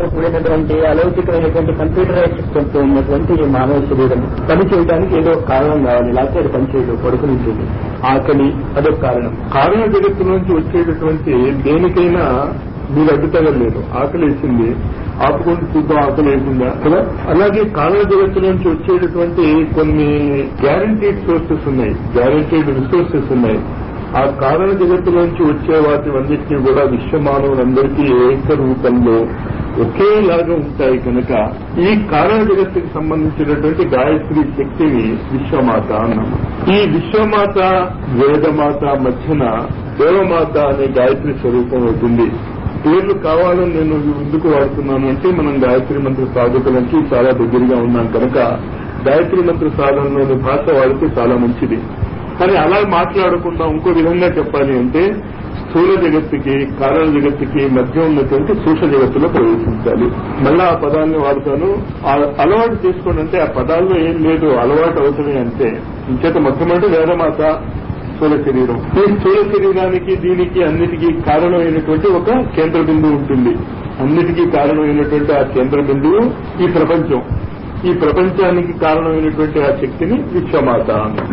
తో కూడినటువంటి అలౌకికమైనటువంటి కంప్యూటరైజ్ సిస్టంతో ఉన్నటువంటి ఈ మానవ శరీరం పని చేయడానికి ఏదో ఒక కారణం కావాలి లేకపోతే అది పని చేయదు పడుకుని ఉంటుంది ఆకలి అదొక కారణం కారణ జగత్తు నుంచి వచ్చేటటువంటి దేనికైనా మీరు అడ్డుతగలేదు ఆకలి వేసింది ఆపుకుంటూ చూద్దాం ఆకలి వేసిందా కదా అలాగే కారణ జగత్తు నుంచి వచ్చేటటువంటి కొన్ని గ్యారంటీడ్ సోర్సెస్ ఉన్నాయి గ్యారంటీడ్ రిసోర్సెస్ ఉన్నాయి ఆ కారణ జగత్తులోంచి వచ్చే వాటి అన్నింటినీ కూడా విశ్వమానవులందరికీ ఏక రూపంలో ఒకేలాగా ఉంటాయి కనుక ఈ కారణ జగత్తుకి సంబంధించినటువంటి గాయత్రి శక్తిని విశ్వమాత అన్నాము ఈ విశ్వమాత వేదమాత మధ్యన దేవమాత అనే గాయత్రి స్వరూపం అవుతుంది పేర్లు కావాలని నేను ఎందుకు వాడుతున్నాను అంటే మనం గాయత్రి మంత్ర సాధకులకి చాలా దగ్గరగా ఉన్నాం కనుక గాయత్రి మంత్ర సాధనలోని భాష వాడితే చాలా మంచిది కానీ అలా మాట్లాడకుండా ఇంకో విధంగా చెప్పాలి అంటే స్థూల జగత్తుకి కారణ జగత్తుకి మధ్య ఉన్నటువంటి సూక్ష్మ జగత్తులో ప్రవేశించాలి మళ్ళా ఆ పదాన్ని వాడతాను ఆ అలవాటు చేసుకోండి అంటే ఆ పదాల్లో ఏం లేదు అలవాటు అవుతుంది అంటే ఇంచేత మొట్టమొదటి వేదమాత స్థూల శరీరం ఈ స్థూల శరీరానికి దీనికి అన్నిటికీ కారణమైనటువంటి ఒక కేంద్ర బిందువు ఉంటుంది అన్నిటికీ కారణమైనటువంటి ఆ కేంద్ర బిందువు ఈ ప్రపంచం ఈ ప్రపంచానికి కారణమైనటువంటి ఆ శక్తిని విశ్వమాత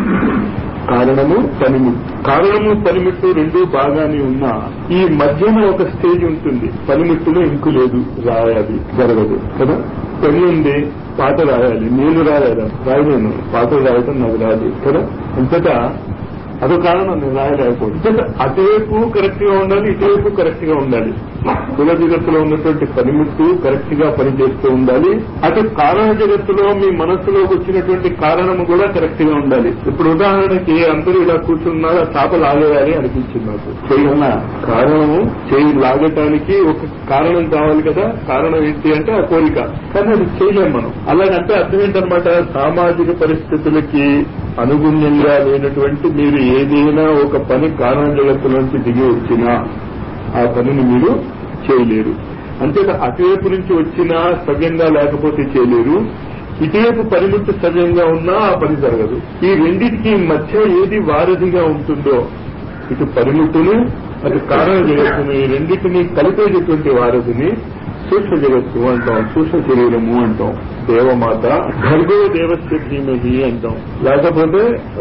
కారణము పనిముట్టు కారణము పనిముట్టు రెండు బాగానే ఉన్నా ఈ మధ్యన ఒక స్టేజ్ ఉంటుంది పనిముట్టులో ఇంకు లేదు రాయాలి జరగదు కదా పని ఉంది పాట రాయాలి నేను రాయాలి రాయలేను పాటలు రాయటం నాకు రాదు కదా అంతటా అదో కారణం నేను రాయలేకపోతే అటువైపు కరెక్ట్ గా ఉండాలి ఇటువైపు కరెక్ట్ గా ఉండాలి కుల జగత్తులో ఉన్నటువంటి పనిముట్టు కరెక్ట్ గా పనిచేస్తూ ఉండాలి అటు కారణ జగత్తులో మీ మనస్సులోకి వచ్చినటువంటి కారణము కూడా కరెక్ట్ గా ఉండాలి ఇప్పుడు ఉదాహరణకి అందరూ ఇలా కూర్చున్నారు ఆ చేప లాగేయాలి అనిపించింది నాకు చేయన్నా కారణము చేయి లాగటానికి ఒక కారణం కావాలి కదా కారణం ఏంటి అంటే ఆ కోరిక కానీ అది చేయలేం మనం అలాగంటే అర్థం ఏంటనమాట సామాజిక పరిస్థితులకి అనుగుణ్యంగా లేనటువంటి మీరు ఏదైనా ఒక పని కారణ జగత్తులోంచి దిగి వచ్చినా ఆ పనిని మీరు చేయలేరు అంతే అటువైపు నుంచి వచ్చినా సవ్యంగా లేకపోతే చేయలేరు ఇటువైపు పనిముట్టు సవ్యంగా ఉన్నా ఆ పని జరగదు ఈ రెండింటికి మధ్య ఏది వారధిగా ఉంటుందో ఇటు పనిముట్టును అటు కారణ జగత్తును ఈ రెండింటిని కలిపేటటువంటి వారధిని సూక్ష్మ జగత్తు అంటాం సూక్ష్మ శరీరము అంటాం దేవమాత భర్గో దేవస్య ధీమహి అంటాం లేకపోతే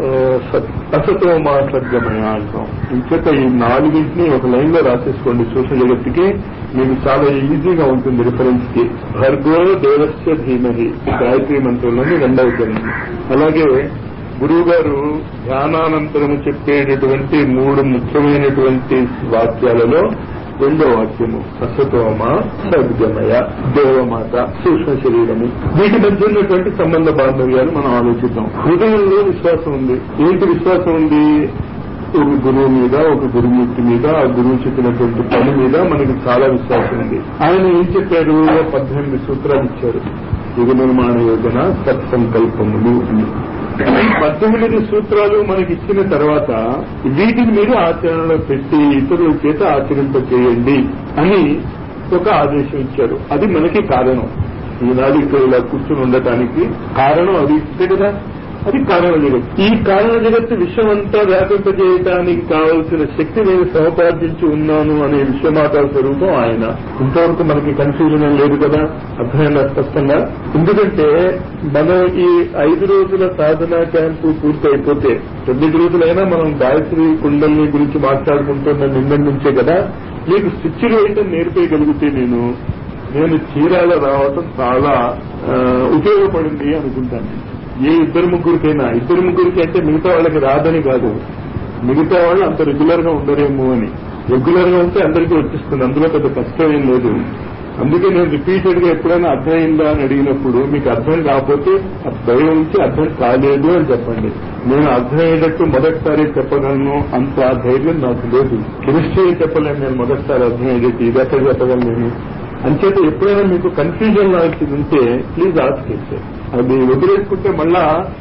అసతోమా సద్గమయ అంటాం ఇంకొక ఈ నాలుగింటిని ఒక లైన్ లో రాసేసుకోండి సూక్ష్మ జగత్తుకి మీకు చాలా ఈజీగా ఉంటుంది రిఫరెన్స్ కి భర్గో దేవస్య ధీమహి గాయత్రి మంత్రంలోని రెండవ చరణం అలాగే గురువు గారు ధ్యానానంతరము చెప్పేటటువంటి మూడు ముఖ్యమైనటువంటి వాక్యాలలో రెండో వాక్యము అసతోమ సద్గమయ దేవమాత సూక్ష్మ శరీరము వీటి మధ్య ఉన్నటువంటి సంబంధ బాంధవ్యాలు మనం ఆలోచిద్దాం హృదయంలో విశ్వాసం ఉంది ఏంటి విశ్వాసం ఉంది ఒక గురువు మీద ఒక గురుమూర్తి మీద ఆ గురువు చెప్పినటువంటి పని మీద మనకి చాలా విశ్వాసం ఉంది ఆయన ఏం చెప్పారు పద్దెనిమిది సూత్రాలు ఇచ్చారు యుగ నిర్మాణ యోజన సత్సంకల్పములు అని ఈ పద్దెనిమిది సూత్రాలు మనకి ఇచ్చిన తర్వాత వీటిని మీరు ఆచరణలో పెట్టి ఇతరుల చేత ఆచరింప చేయండి అని ఒక ఆదేశం ఇచ్చారు అది మనకి కారణం ఈనాడు ఇక్కడ ఇలా కూర్చుని ఉండటానికి కారణం అది ఇస్తే కదా అది కారణ జగత్ ఈ కారణ జగత్తు విశ్వం అంతా వ్యాపింపజేయటానికి కావలసిన శక్తి నేను సముపార్జించి ఉన్నాను అనే విశ్వమాత స్వరూపం ఆయన ఇంతవరకు మనకి కన్ఫ్యూజన్ ఏం లేదు కదా అర్థమైందా స్పష్టంగా ఎందుకంటే మనం ఈ ఐదు రోజుల సాధన క్యాంపు పూర్తి అయిపోతే తొమ్మిది రోజులైనా మనం గాయత్రి కుండల్ని గురించి మాట్లాడుకుంటున్న నిన్న నుంచే కదా మీకు స్విచ్లు వేయటం నేర్పేయగలిగితే నేను నేను చీరాల రావటం చాలా ఉపయోగపడింది అనుకుంటాను ఏ ఇద్దరు ముగ్గురికైనా ఇద్దరు ముగ్గురికి అంటే మిగతా వాళ్ళకి రాదని కాదు మిగతా వాళ్ళు అంత రెగ్యులర్ గా ఉండరేమో అని రెగ్యులర్ గా ఉంటే అందరికీ వచ్చేస్తుంది అందులో పెద్ద కష్టం ఏం లేదు అందుకే నేను రిపీటెడ్ గా ఎప్పుడైనా అర్థమైందా అని అడిగినప్పుడు మీకు అర్థం కాకపోతే భయం ఉంచి అర్థం కాలేదు అని చెప్పండి నేను అర్థమయ్యేటట్టు మొదటిసారి చెప్పగలను అంత ధైర్యం నాకు లేదు కెమిస్ట్రీ చెప్పలేను నేను మొదటిసారి అర్థమయ్యేటట్టు ఇది ఎక్కడ చెప్పగలను నేను అంచేత ఎప్పుడైనా మీకు కన్ఫ్యూజన్ లాంటిది ఉంటే ప్లీజ్ ఆస్క్ అది వదిలేసుకుంటే మళ్ళా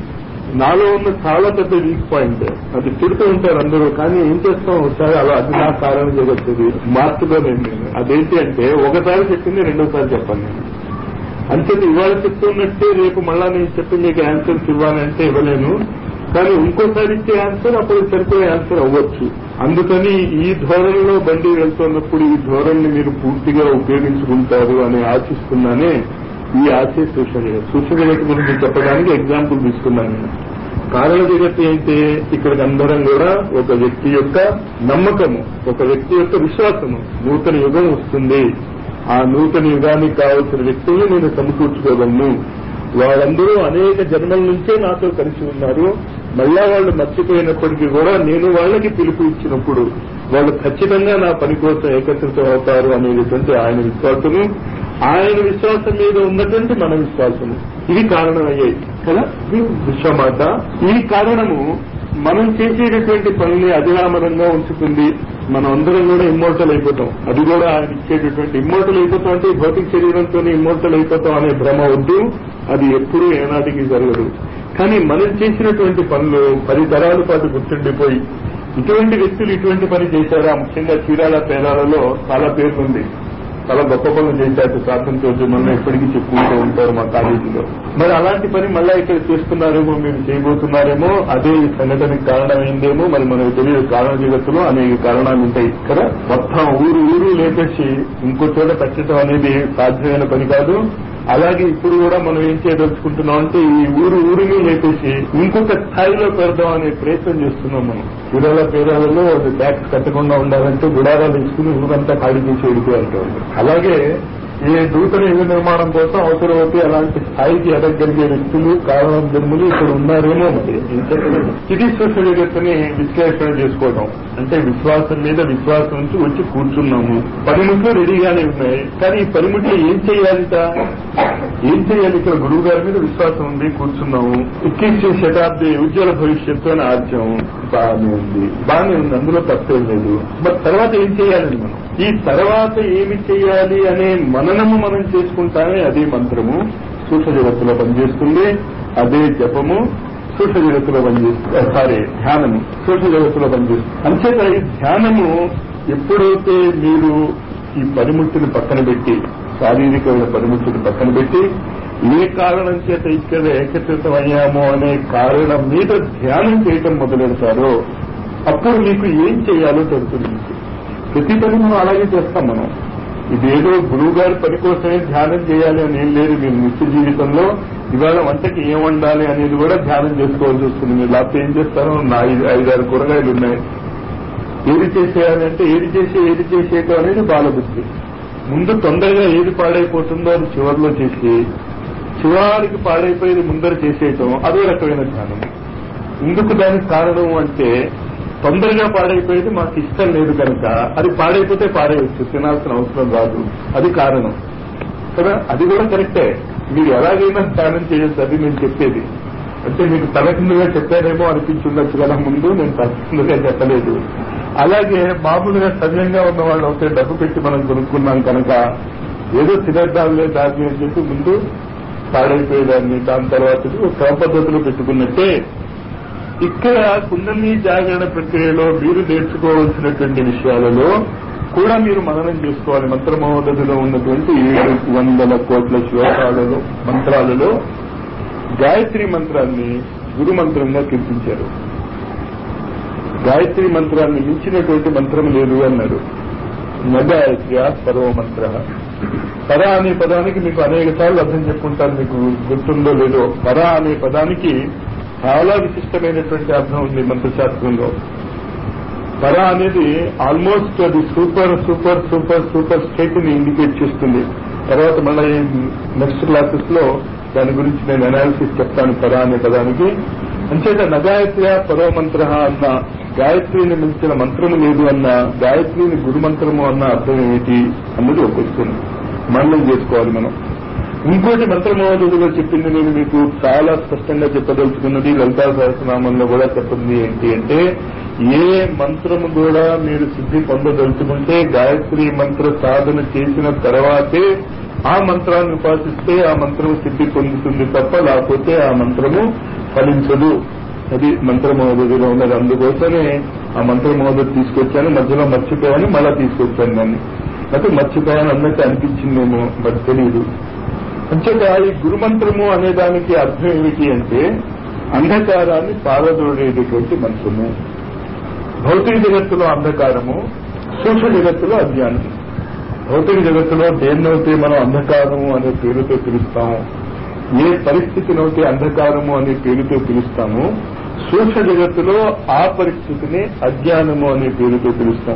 నాలో ఉన్న చాలా పెద్ద వీక్ పాయింట్ అది తిడుతూ ఉంటారు అందరూ కానీ ఏం చేస్తాం ఒకసారి అలా అది నా కారణం జరుగుతుంది మార్చుకోలేను నేను అదేంటి అంటే ఒకసారి చెప్పింది రెండోసారి చెప్పాను నేను అంచేత ఇవాళ చెప్తున్నట్టే రేపు మళ్ళా నేను చెప్పి మీకు ఆన్సర్స్ ఇవ్వాలంటే ఇవ్వలేను కానీ ఇంకోసారి ఇచ్చే ఆన్సర్ అప్పుడు సరిపోయే ఆన్సర్ అవ్వచ్చు అందుకని ఈ ధోరణిలో బండి వెళ్తున్నప్పుడు ఈ ధోరణిని మీరు పూర్తిగా ఉపయోగించుకుంటారు అని ఆశిస్తున్నానే ఈ ఆశే సూచన జగత్ సూచన జగత్ గురించి చెప్పడానికి ఎగ్జాంపుల్ తీసుకున్నాను నేను కారణ జగత్ ఏంటి ఇక్కడికి అందరం కూడా ఒక వ్యక్తి యొక్క నమ్మకము ఒక వ్యక్తి యొక్క విశ్వాసము నూతన యుగం వస్తుంది ఆ నూతన యుగానికి కావలసిన వ్యక్తుల్ని నేను సమకూర్చుకోగలను వాళ్ళందరూ అనేక జన్మల నుంచే నాతో కలిసి ఉన్నారు మళ్ళా వాళ్ళు మర్చిపోయినప్పటికీ కూడా నేను వాళ్ళకి పిలుపు ఇచ్చినప్పుడు వాళ్ళు ఖచ్చితంగా నా పని కోసం ఏకత్రితం అవుతారు అనేటువంటి ఆయన విశ్వాసము ఆయన విశ్వాసం మీద ఉన్నటువంటి మన విశ్వాసము ఇవి కారణమయ్యాయి కదా ఇది విశ్వమాత ఈ కారణము మనం చేసేటటువంటి పనుల్ని అధిరామరంగా ఉంచుతుంది మనం అందరం కూడా ఇమ్మోర్టల్ అయిపోతాం అది కూడా ఆయన ఇచ్చేటటువంటి ఇమ్మోర్టల్ అయిపోతాం అంటే ఈ భౌతిక శరీరంతో ఇమ్మోర్టల్ అయిపోతాం అనే భ్రమ వద్దు అది ఎప్పుడూ ఏనాటికి జరగదు కానీ మనం చేసినటువంటి పనులు పది తరాల పాటు గుర్తుండిపోయి ఇటువంటి వ్యక్తులు ఇటువంటి పని చేశారా ముఖ్యంగా చీరాల పేరాలలో చాలా పేరు ఉంది చాలా గొప్ప పనులు చేశారు స్వాతంత్రోద్యమంలో ఎప్పటికీ చెప్పుకుంటూ ఉంటారు మా కాలేజీలో మరి అలాంటి పని మళ్ళా ఇక్కడ చేస్తున్నారేమో మీరు చేయబోతున్నారేమో అదే ఈ సంఘటనకి కారణమైందేమో మరి మనకు తెలియదు కారణ జగత్తులో అనేక కారణాలు ఉంటాయి కదా మొత్తం ఊరు ఊరు లేపేసి ఇంకో చోట పెట్టడం అనేది సాధ్యమైన పని కాదు అలాగే ఇప్పుడు కూడా మనం ఏం చేయదలుచుకుంటున్నాం అంటే ఈ ఊరు ఊరిని లేపేసి ఇంకొక స్థాయిలో పెడదాం అనే ప్రయత్నం చేస్తున్నాం మనం గుడాల పేదాలలో ట్యాక్స్ కట్టకుండా ఉండాలంటే గుడారాలు తీసుకుని ఊరంతా ఖాళీ చేసి వెళ్ళిపోయారు అలాగే ఈ నూతన యుగ నిర్మాణం కోసం అవసరమైతే అలాంటి స్థాయికి ఎదగలిగే వ్యక్తులు కారణం జన్ములు ఇక్కడ ఉన్నారేమో మరి ఇది సూక్ష్మ జగత్తుని విశ్లేషణ చేసుకోవడం అంటే విశ్వాసం మీద విశ్వాసం నుంచి వచ్చి కూర్చున్నాము పనిముట్లు రెడీగానే ఉన్నాయి కానీ ఈ పనిముట్లు ఏం చేయాలిట ఏం చేయాలి ఇక్కడ గురువు గారి మీద విశ్వాసం ఉంది కూర్చున్నాము ఇక్కించే శతాబ్ది ఉజ్వల భవిష్యత్తు అని ఆర్జం బాగానే ఉంది బాగానే ఉంది అందులో తప్పేం లేదు బట్ తర్వాత ఏం చేయాలని మనం ఈ తర్వాత ఏమి చేయాలి అనే మననము మనం చేసుకుంటామే అదే మంత్రము సూక్ష్మ జగత్తులో పనిచేస్తుంది అదే జపము సూక్ష్మ జగత్తులో పనిచేస్తుంది సారీ ధ్యానము సూక్ష్మ జగత్తులో పనిచేస్తుంది అంచేత ఈ ధ్యానము ఎప్పుడైతే మీరు ఈ పనిముట్టుని పక్కన పెట్టి శారీరకమైన పనిముట్టుని పక్కన పెట్టి ఏ కారణం చేత ఇక్కడ ఏకత్రితం అయ్యామో అనే కారణం మీద ధ్యానం చేయటం మొదలెడతారో అప్పుడు మీకు ఏం చేయాలో తెలుస్తుంది మీకు ప్రతి పని మనం అలాగే చేస్తాం మనం ఇదేదో గురువు గారి పని కోసమే ధ్యానం చేయాలి అని ఏం లేదు మీరు నిత్య జీవితంలో ఇవాళ వంటకి ఏం వండాలి అనేది కూడా ధ్యానం చేసుకోవాల్సి వస్తుంది మీరు లేకపోతే ఏం చేస్తారో నా ఐదు ఐదారు కూరగాయలు ఉన్నాయి ఏది చేసేయాలి అంటే ఏది చేసి ఏది చేసేయటం అనేది బాలబుద్ధి ముందు తొందరగా ఏది పాడైపోతుందో అది చివరిలో చేసి చివరికి పాడైపోయేది ముందర చేసేయటం అదో రకమైన ధ్యానం ఎందుకు దానికి కారణం అంటే తొందరగా పాడైపోయేది మాకు ఇష్టం లేదు కనుక అది పాడైపోతే పాడేయచ్చు తినాల్సిన అవసరం రాదు అది కారణం కదా అది కూడా కరెక్టే మీరు ఎలాగైనా ధ్యానం చేయొచ్చు అది నేను చెప్పేది అంటే మీకు తలకిందుగా చెప్పారేమో అనిపించుండొచ్చు కదా ముందు నేను తలకిందుగా చెప్పలేదు అలాగే మామూలుగా సవ్యంగా ఉన్న వాళ్ళు అయితే డబ్బు పెట్టి మనం కొనుక్కున్నాం కనుక ఏదో తినేద్దాంలే దాన్ని అని చెప్పి ముందు పాడైపోయేదాన్ని దాని తర్వాత ఒక క్రమ పద్ధతిలో పెట్టుకున్నట్టే ఇక్కడ కుండలి జాగరణ ప్రక్రియలో మీరు నేర్చుకోవాల్సినటువంటి విషయాలలో కూడా మీరు మననం చేసుకోవాలి మంత్రమహోదధిలో ఉన్నటువంటి ఏడు వందల కోట్ల శ్లోకాలలో మంత్రాలలో గాయత్రి మంత్రాన్ని గురు మంత్రంగా కీర్తించారు గాయత్రి మంత్రాన్ని మించినటువంటి మంత్రం లేదు అన్నారు నగాయత్రి పరవ మంత్ర పర అనే పదానికి మీకు అనేక సార్లు అర్థం చెప్పుకుంటారు మీకు గుర్తుందో లేదో పర అనే పదానికి చాలా విశిష్టమైనటువంటి అర్థం ఉంది మంత్రశాస్త్రంలో పర అనేది ఆల్మోస్ట్ అది super super super super state ని ఇండికేట్ చేస్తుంది తర్వాత మళ్ళీ నెక్స్ట్ క్లాసెస్ లో దాని గురించి నేను అనాలిసిస్ చెప్తాను పర అనే పదానికి అంచేత నగాయత్ర్య పరో మంత్ర అన్న గాయత్రిని మించిన మంత్రము లేదు అన్న గాయత్రిని గురు మంత్రము అన్న అర్థం ఏమిటి అన్నది ఒక క్వశ్చన్ మననం చేసుకోవాలి మనం ఇంకోటి మంత్రమోదులో చెప్పింది నేను మీకు చాలా స్పష్టంగా చెప్పదలుచుకున్నది లలితా సహస్రనామంలో కూడా చెప్పింది ఏంటి అంటే ఏ మంత్రము కూడా మీరు సిద్ధి పొందదలుచుకుంటే గాయత్రి మంత్ర సాధన చేసిన తర్వాతే ఆ మంత్రాన్ని ఉపాసిస్తే ఆ మంత్రము సిద్ధి పొందుతుంది తప్ప లేకపోతే ఆ మంత్రము ఫలించదు అది మంత్రమోదదిలో ఉన్నది అందుకోసమే ఆ మంత్రమోదది తీసుకొచ్చాను మధ్యలో మర్చిపోయాను మళ్ళా తీసుకొచ్చాను దాన్ని అయితే మర్చిపోయాను అన్నట్టు అనిపించిందేమో మరి తెలియదు అంచేత ఈ గురుమంత్రము అనే దానికి అర్థం ఏమిటి అంటే అంధకారాన్ని పారదోడేటటువంటి మంత్రము భౌతిక జగత్తులో అంధకారము సూక్ష్మ జగత్తులో అజ్ఞానం భౌతిక జగత్తులో దేన్నైతే మనం అంధకారము అనే పేరుతో పిలుస్తాము ఏ పరిస్థితినైతే అంధకారము అనే పేరుతో పిలుస్తామో సూక్ష్మ జగత్తులో ఆ పరిస్థితిని అజ్ఞానము అనే పేరుతో పిలుస్తాం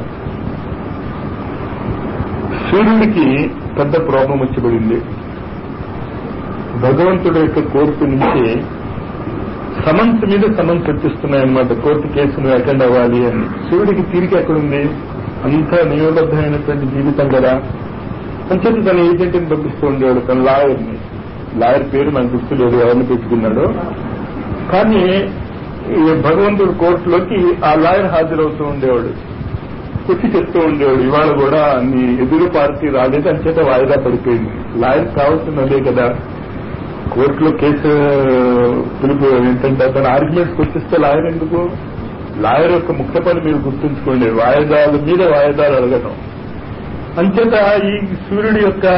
సూర్యుడికి పెద్ద ప్రాబ్లం వచ్చి పడింది భగవంతుడి యొక్క కోర్టు నుంచి సమన్స్ మీద సమన్స్ వచ్చేస్తున్నాయన్నమాట కోర్టు కేసును అటెండ్ అవ్వాలి అని సూర్యుడికి తీరిక ఎక్కడుంది అంతా నియోబద్ధమైనటువంటి జీవితం కదా అంచేత తన ఏజెంట్ని పంపిస్తూ ఉండేవాడు తన లాయర్ని లాయర్ పేరు నాకు గుర్తులేదు ఎవరిని పెట్టుకున్నాడు కానీ ఈ భగవంతుడి కోర్టులోకి ఆ లాయర్ హాజరవుతూ ఉండేవాడు వచ్చి చెప్తూ ఉండేవాడు ఇవాళ కూడా నీ ఎదురు పార్టీ రాలేదు అంచేత వాయిదా పడిపోయింది లాయర్ కావాల్సిన అదే కదా కోర్టులో కేసు పిలుపు ఏంటంటే అతను ఆర్గ్యుమెంట్స్ వచ్చేస్తే లాయర్ ఎందుకు లాయర్ యొక్క ముఖ్య పని మీరు గుర్తుంచుకోండి వాయిదాల మీద వాయిదాలు అడగటం అంచేత ఈ సూర్యుడి యొక్క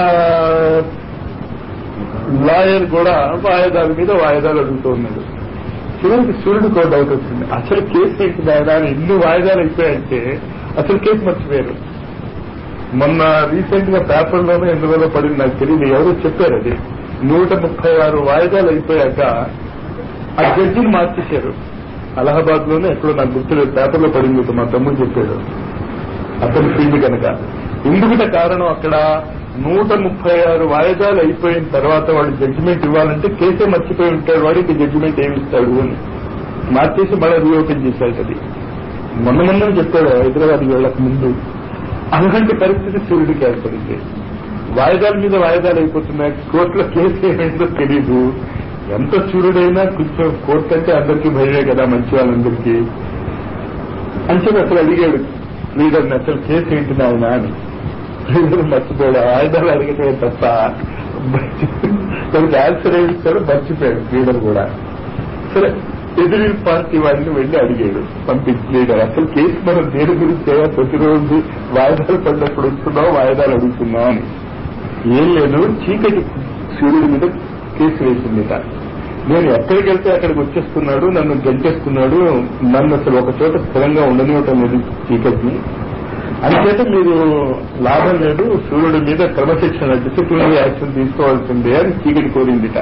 లాయర్ కూడా వాయిదాల మీద వాయిదాలు అడుగుతూ ఉన్నాడు చివరికి సూర్యుడికి ఒక డౌట్ వచ్చింది అసలు కేసు ఏంటి నాయన అని ఎన్ని వాయిదాలు అయిపోయాయంటే అసలు కేసు మర్చిపోయారు మొన్న రీసెంట్ గా పేపర్లోనే ఎందువల్ల పడింది నాకు తెలియదు ఎవరో చెప్పారు అది నూట ముప్పై ఆరు వాయిదాలు అయిపోయాక ఆ జడ్జిని మార్చేశారు అలహాబాద్ లోనే ఎక్కడో నాకు గుర్తులేదు పేపర్లో పడింది ఇది మా తమ్ముడు చెప్పాడు అతని ఫీల్డ్ కనుక ఎందుకంటే కారణం అక్కడ నూట ముప్పై ఆరు వాయిదాలు అయిపోయిన తర్వాత వాడు జడ్జిమెంట్ ఇవ్వాలంటే కేసే మర్చిపోయి ఉంటాడు వాడికి జడ్జిమెంట్ ఏమి ఇస్తాడు అని మార్చేసి మళ్ళీ రీఓపెన్ చేశాడు అది మొన్న మొన్న చెప్పాడు హైదరాబాద్ వెళ్ళక ముందు అలాంటి పరిస్థితి సూర్యుడికి ఏర్పడింది వాయిదాల మీద వాయిదాలు అయిపోతున్నాయి కోర్టులో కేసు ఏమైందో తెలీదు ఎంత సూర్యుడైనా కొంచెం కోర్టు అంటే అందరికీ భయమే కదా మంచి వాళ్ళందరికీ అంచెని అసలు అడిగాడు లీడర్ని అసలు కేసు ఏంటి నాయన అని లీడర్ మర్చిపోయాడు ఆయుధాలు అడిగితే తప్ప దానికి ఆన్సర్ ఏమి ఇస్తాడో మర్చిపోయాడు లీడర్ కూడా సరే ఎదురు పార్టీ వాడిని వెళ్ళి అడిగాడు పంపించి లీడర్ అసలు కేసు మనం దేని గురించి ప్రతిరోజు వాయిదాలు పడినప్పుడు వస్తున్నావు వాయిదాలు అడుగుతున్నావు అని ఏం లేదు చీకటి సూర్యుడి మీద కేసు వేసిందిట నేను ఎక్కడికి వెళ్తే అక్కడికి వచ్చేస్తున్నాడు నన్ను గంటేస్తున్నాడు నన్ను అసలు ఒక చోట స్థిరంగా ఉండనివ్వటం లేదు చీకటిని అంచేత మీరు లాభం లేదు సూర్యుడి మీద క్రమశిక్షణ డిసిప్లినరీ యాక్షన్ తీసుకోవాల్సిందే అని చీకటి కోరిందిట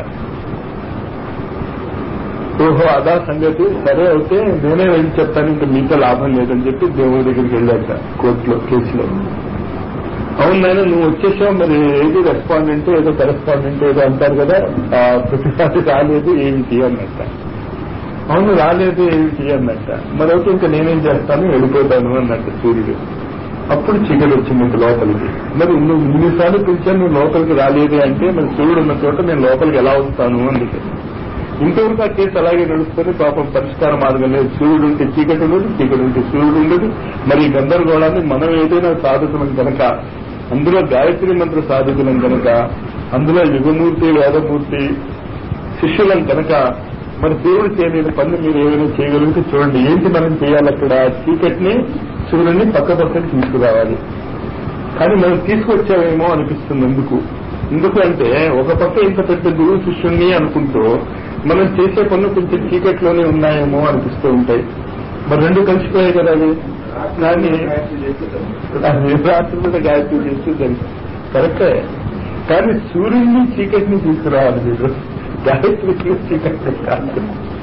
ఓహో అదా సంగతి సరే అయితే నేనే వెళ్ళి చెప్తాను ఇంకా మీతో లాభం లేదని చెప్పి దేవుడి దగ్గరికి వెళ్ళాక కోర్టులో కేసులో అవును నాయన నువ్వు వచ్చేసావు మరి ఏది రెస్పాండెంట్ ఏదో కరెస్పాండెంట్ ఏదో అంటారు కదా ఆ ప్రతిసారి రాలేదు ఏమిటి అన్నట్ట అవును రాలేదు ఏమిటి అన్నట్ట మరి అయితే ఇంకా నేనేం చేస్తాను వెళ్ళిపోతాను అన్నట్టు సూర్యుడు అప్పుడు చీకటి వచ్చింది ఇంక లోపలికి మరి నువ్వు ఇన్నిసార్లు పిలిచాను నువ్వు లోపలికి రాలేదు అంటే మరి సూర్యుడు ఉన్న చోట నేను లోపలికి ఎలా వస్తాను అందుకే ఇంతవరకు ఆ కేసు అలాగే నడుస్తుంది పాపం పరిష్కార మార్గం లేదు సూర్యుడు ఉంటే చీకటి ఉండదు చీకటి ఉంటే సూర్యుడు ఉండదు మరి ఈ గందరగోళాన్ని మనం ఏదైనా సాధకులం కనుక అందులో గాయత్రి మంత్ర సాధకులం కనుక అందులో యుగమూర్తి వేదమూర్తి శిష్యులం కనుక మరి దేవుడు చేయలేని పనులు మీరు ఏమైనా చేయగలిగితే చూడండి ఏంటి మనం చేయాలి అక్కడ చీకటిని సూర్యుడిని పక్క పక్కకి తీసుకురావాలి కానీ మనం తీసుకొచ్చామేమో అనిపిస్తుంది ఎందుకు ఎందుకు అంటే ఒక పక్క ఇంత పెద్ద గురువు శిష్యుణ్ణి అనుకుంటూ మనం చేసే పనులు కొంచెం చీకట్లోనే ఉన్నాయేమో అనిపిస్తూ ఉంటాయి మరి రెండు కలిసిపోయాయి కదా అవి కానీ రాత్రి మీద గాయత్రి చేస్తూ దాన్ని కరెక్టే కానీ సూర్యుడిని చీకటిని తీసుకురావాలి మీరు గాయత్రి చీకటి కాదు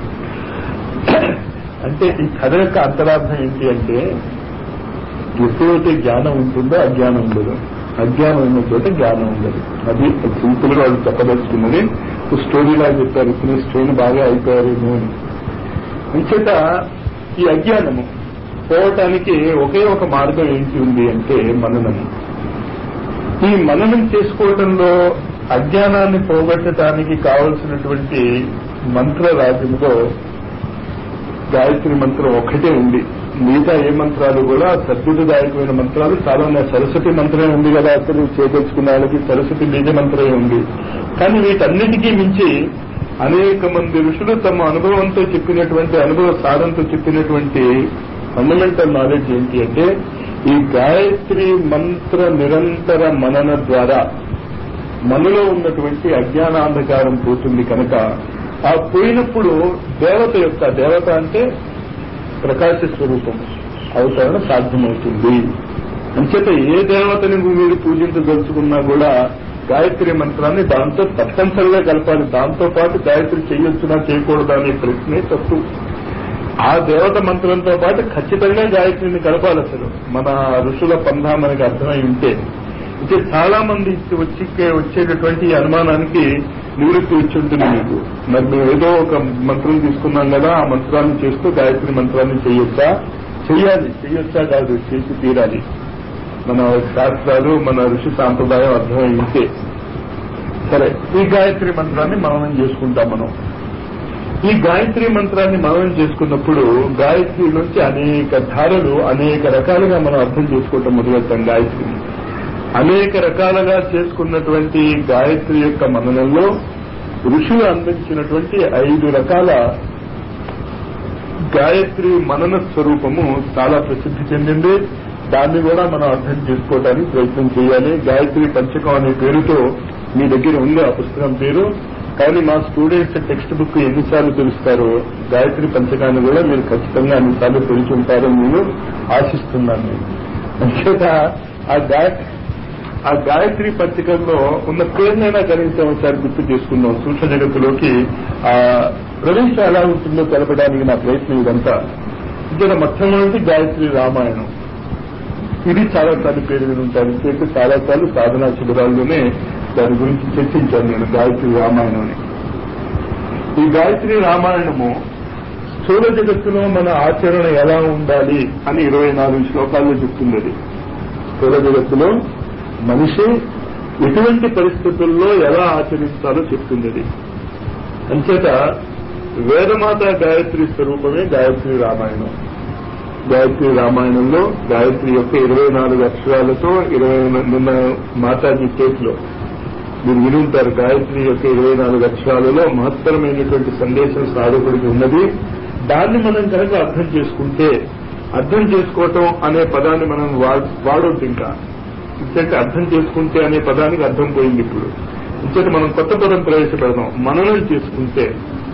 అంటే ఈ కథ యొక్క అంతరార్థం ఏంటి అంటే ఎప్పుడైతే జ్ఞానం ఉంటుందో అజ్ఞానం ఉండదు అజ్ఞానం ఉన్న చోట జ్ఞానం ఉండదు అది సింపుల్ గా వాళ్ళు చెప్పదలుచుకున్నది స్టోరీలా చెప్పారు ఇప్పుడు స్టోరీ బాగా అయిపోయారేమో అని అంచేత ఈ అజ్ఞానము పోవటానికి ఒకే ఒక మార్గం ఏంటి ఉంది అంటే మననము ఈ మననం చేసుకోవడంలో అజ్ఞానాన్ని పోగొట్టడానికి కావలసినటువంటి మంత్ర రాజ్యంలో గాయత్రి మంత్రం ఒక్కటే ఉంది మిగతా ఏ మంత్రాలు కూడా సద్బుద్ధదాయకమైన మంత్రాలు చాలా ఉన్నాయి సరస్వతి మంత్రమే ఉంది కదా అసలు చేకూర్చుకున్న వాళ్ళకి సరస్వతి బీజ మంత్రమే ఉంది కానీ వీటన్నిటికీ మించి అనేక మంది ఋషులు తమ అనుభవంతో చెప్పినటువంటి అనుభవ సాధంతో చెప్పినటువంటి ఫండమెంటల్ నాలెడ్జ్ ఏంటి అంటే ఈ గాయత్రి మంత్ర నిరంతర మనన ద్వారా మనలో ఉన్నటువంటి అజ్ఞానాంధకారం పోతుంది కనుక ఆ పోయినప్పుడు దేవత యొక్క దేవత అంటే ప్రకాశ స్వరూపం అవతరణ సాధ్యమవుతుంది అంచేత ఏ దేవతని మీరు పూజించదలుచుకున్నా కూడా గాయత్రి మంత్రాన్ని దాంతో తప్పనిసరిగా కలపాలి దాంతో పాటు గాయత్రి చేయొచ్చునా చేయకూడదా అనే ప్రశ్నే తప్పు ఆ దేవత మంత్రంతో పాటు ఖచ్చితంగా గాయత్రిని కలపాలి అసలు మన ఋషుల పంధా మనకి అర్థమై ఉంటే అయితే చాలా మంది వచ్చి వచ్చేటటువంటి ఈ అనుమానానికి నివృత్తి వచ్చి ఉంటుంది మీకు మరి మేము ఏదో ఒక మంత్రం తీసుకున్నాం కదా ఆ మంత్రాన్ని చేస్తూ గాయత్రి మంత్రాన్ని చేయొచ్చా చెయ్యాలి చెయ్యొచ్చా కాదు చేసి తీరాలి మన శాస్త్రాలు మన ఋషి సాంప్రదాయం అర్థమై ఉంటే సరే ఈ గాయత్రి మంత్రాన్ని మననం చేసుకుంటాం మనం ఈ గాయత్రి మంత్రాన్ని మననం చేసుకున్నప్పుడు గాయత్రి నుంచి అనేక ధారలు అనేక రకాలుగా మనం అర్థం చేసుకోవటం మొదలెడతాం గాయత్రిని అనేక రకాలుగా చేసుకున్నటువంటి గాయత్రి యొక్క మననంలో ఋషులు అందించినటువంటి ఐదు రకాల గాయత్రి మనన స్వరూపము చాలా ప్రసిద్ధి చెందింది దాన్ని కూడా మనం అర్థం చేసుకోవడానికి ప్రయత్నం చేయాలి గాయత్రి పంచకం అనే పేరుతో మీ దగ్గర ఉంది ఆ పుస్తకం పేరు కానీ మా స్టూడెంట్స్ టెక్స్ట్ బుక్ ఎన్నిసార్లు తెలుస్తారో గాయత్రి పంచకాన్ని కూడా మీరు ఖచ్చితంగా అన్నిసార్లు తెలిసి ఉంటారని నేను ఆశిస్తున్నాను నేను అంచేత ఆ గాయత్రి ఆ గాయత్రి పత్రికల్లో ఉన్న పేరునైనా కనీసం ఒకసారి గుర్తు చేసుకుందాం సూక్ష్మ జగత్తులోకి ఆ ప్రవేశం ఎలా ఉంటుందో తెలపడానికి నా ప్రయత్నం ఇదంతా ఇక్కడ మొట్టమొదటి గాయత్రి రామాయణం ఇది చాలా సార్లు పేరు విని ఉంటారు ఇంకైతే చాలా సార్లు సాధనా శిబిరాల్లోనే దాని గురించి చర్చించాను నేను గాయత్రి రామాయణం ఈ గాయత్రి రామాయణము స్థూల జగత్తులో మన ఆచరణ ఎలా ఉండాలి అని ఇరవై నాలుగు శ్లోకాల్లో చెప్తుంది అది స్థూల జగత్తులో మనిషి ఎటువంటి పరిస్థితుల్లో ఎలా ఆచరించాలో చెప్తుంది అది అంచేత వేదమాత గాయత్రి స్వరూపమే గాయత్రి రామాయణం గాయత్రి రామాయణంలో గాయత్రి యొక్క ఇరవై నాలుగు అక్షరాలతో ఇరవై నిన్న మాతాజీ కేసులో మీరు విని ఉంటారు గాయత్రి యొక్క ఇరవై నాలుగు అక్షరాలలో మహత్తరమైనటువంటి సందేశం సాధకుడికి ఉన్నది దాన్ని మనం కనుక అర్థం చేసుకుంటే అర్థం చేసుకోవటం అనే పదాన్ని మనం వాడొద్దు ఇంకా ఇంకంటే అర్థం చేసుకుంటే అనే పదానికి అర్థం పోయింది ఇప్పుడు ఇంకటి మనం కొత్త పదం ప్రవేశపెడదాం మననం చేసుకుంటే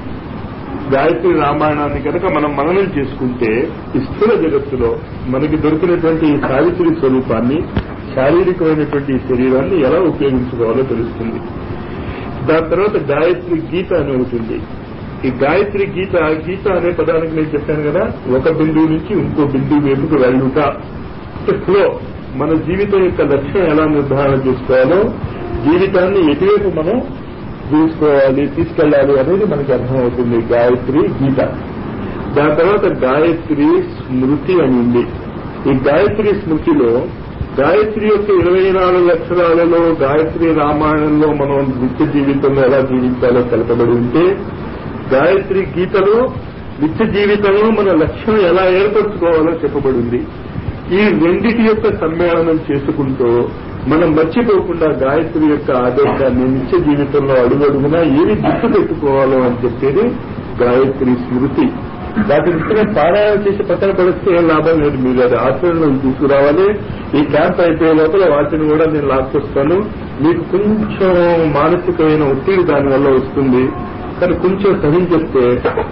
గాయత్రి రామాయణాన్ని కనుక మనం మననం చేసుకుంటే ఈ స్థూల జగత్తులో మనకి దొరికినటువంటి ఈ సావిత్రి స్వరూపాన్ని శారీరకమైనటువంటి ఈ శరీరాన్ని ఎలా ఉపయోగించుకోవాలో తెలుస్తుంది దాని తర్వాత గాయత్రి గీత అని ఉంటుంది ఈ గాయత్రి గీత గీత అనే పదానికి నేను చెప్పాను కదా ఒక బిందువు నుంచి ఇంకో బిందువు వైపుకు వెళ్ళుట అంటే ఫ్లో మన జీవితం యొక్క లక్ష్యం ఎలా నిర్ధారణ చేసుకోవాలో జీవితాన్ని ఎటువైపు మనం తీసుకోవాలి తీసుకెళ్లాలి అనేది మనకి అర్థమవుతుంది గాయత్రి గీత దాని తర్వాత గాయత్రి స్మృతి అని ఉంది ఈ గాయత్రి స్మృతిలో గాయత్రి యొక్క ఇరవై నాలుగు అక్షరాలలో గాయత్రి రామాయణంలో మనం నిత్య జీవితంలో ఎలా జీవించాలో తెలపబడి ఉంటే గాయత్రి గీతలో నిత్య జీవితంలో మన లక్ష్యం ఎలా ఏర్పరచుకోవాలో చెప్పబడింది ఈ రెండిటి యొక్క సమ్మేళనం చేసుకుంటూ మనం మర్చిపోకుండా గాయత్రి యొక్క ఆదేశాన్ని నిత్య జీవితంలో అడుగడుగునా ఏమి గుర్తు పెట్టుకోవాలో అని చెప్పేది గాయత్రి స్మృతి వాటిని ఇప్పుడే పారాయణ చేసి పక్కన పడిస్తే ఏం లాభం లేదు మీరు అది ఆచరణలో తీసుకురావాలి ఈ క్యాంప్ అయిపోయే లోపల వాటిని కూడా నేను లాక్కొస్తాను మీకు కొంచెం మానసికమైన ఒత్తిడి దానివల్ల వస్తుంది కానీ కొంచెం సహించేస్తే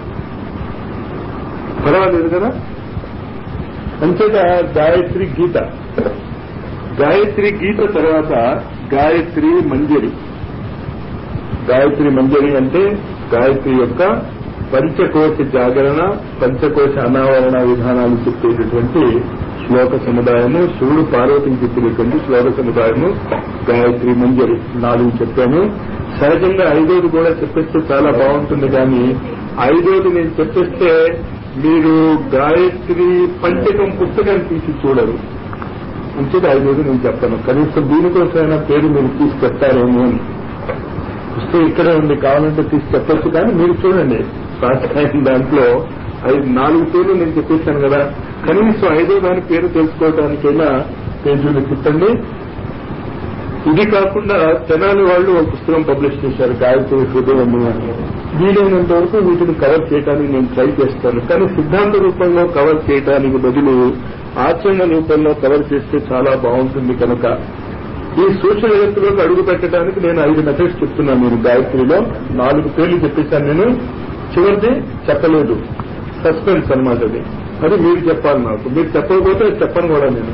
పర్వాలేదు కదా అంచేత గాయత్రి గీత గాయత్రి గీత తర్వాత గాయత్రి మంజరి గాయత్రి మంజరి అంటే గాయత్రి యొక్క పంచకోశ జాగరణ పంచకోశ అనావరణ విధానాలు చెప్పేటటువంటి శ్లోక సముదాయము శివుడు పార్వతికి చెప్పినటువంటి శ్లోక సముదాయము గాయత్రి మంజరి నాలుగు చెప్పాను సహజంగా ఐదోది కూడా చెప్పేస్తే చాలా బాగుంటుంది కానీ ఐదోది నేను చెప్పేస్తే మీరు గాయత్రి పంచకం పుస్తకాన్ని తీసి చూడరు ఉంచేది ఐదోది నేను చెప్తాను కనీసం దీనికోసమైనా పేరు మీరు తీసి చెప్తారేమో అని పుస్తకం ఇక్కడే ఉంది కావాలంటే తీసి చెప్పొచ్చు కానీ మీరు చూడండి స్వాధ్యాయం దాంట్లో ఐదు నాలుగు పేర్లు నేను చెప్పేశాను కదా కనీసం ఐదో దాని పేరు తెలుసుకోవడానికైనా పేజీలు తిప్పండి ఇది కాకుండా తెనాలి వాళ్ళు ఒక పుస్తకం పబ్లిష్ చేశారు గాయత్రి హృదయం అని వీలైనంత వరకు వీటిని కవర్ చేయడానికి నేను ట్రై చేస్తాను కానీ సిద్ధాంత రూపంలో కవర్ చేయడానికి బదులు ఆచరణ రూపంలో కవర్ చేస్తే చాలా బాగుంటుంది కనుక ఈ సూక్ష్మ జగత్తులోకి అడుగు పెట్టడానికి నేను ఐదు మెథడ్స్ చెప్తున్నాను నేను గాయత్రిలో నాలుగు పేర్లు చెప్పేశాను నేను చివరిది చెప్పలేదు సస్పెన్స్ అన్నమాట అది అది మీరు చెప్పాలి నాకు మీరు చెప్పకపోతే చెప్పను కూడా నేను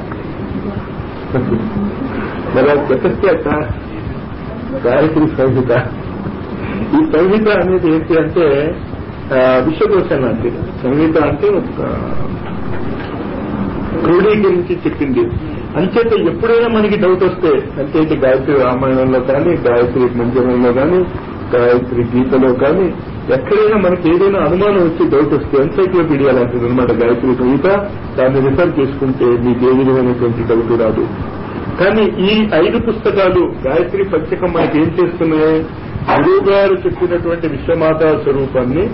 మరి అది చెప్పేస్తే అట్ట గాయత్రి సంహిత ఈ సంహిత అనేది ఏంటి అంటే ఆ, విశ్వకోశం లాంటిది సంహిత అంటే ఒక క్రోడీకరించి చెప్పింది అంచేత ఎప్పుడైనా మనకి డౌట్ వస్తే అంటే ఇది గాయత్రి రామాయణంలో కానీ గాయత్రి మంజనంలో కానీ గాయత్రి గీతలో కానీ ఎక్కడైనా మనకి ఏదైనా అనుమానం వచ్చి డౌట్ వస్తే ఎన్సైక్లోపీడియా లాంటిది అనమాట గాయత్రి సంహిత దాన్ని రిఫర్ చేసుకుంటే మీకు ఏ విధమైనటువంటి డౌట్ రాదు కానీ ఈ ఐదు పుస్తకాలు గాయత్రి పంచకం మనకి ఏం చేస్తున్నాయి గురువు గారు చెప్పినటువంటి విశ్వమాతా స్వరూపాన్ని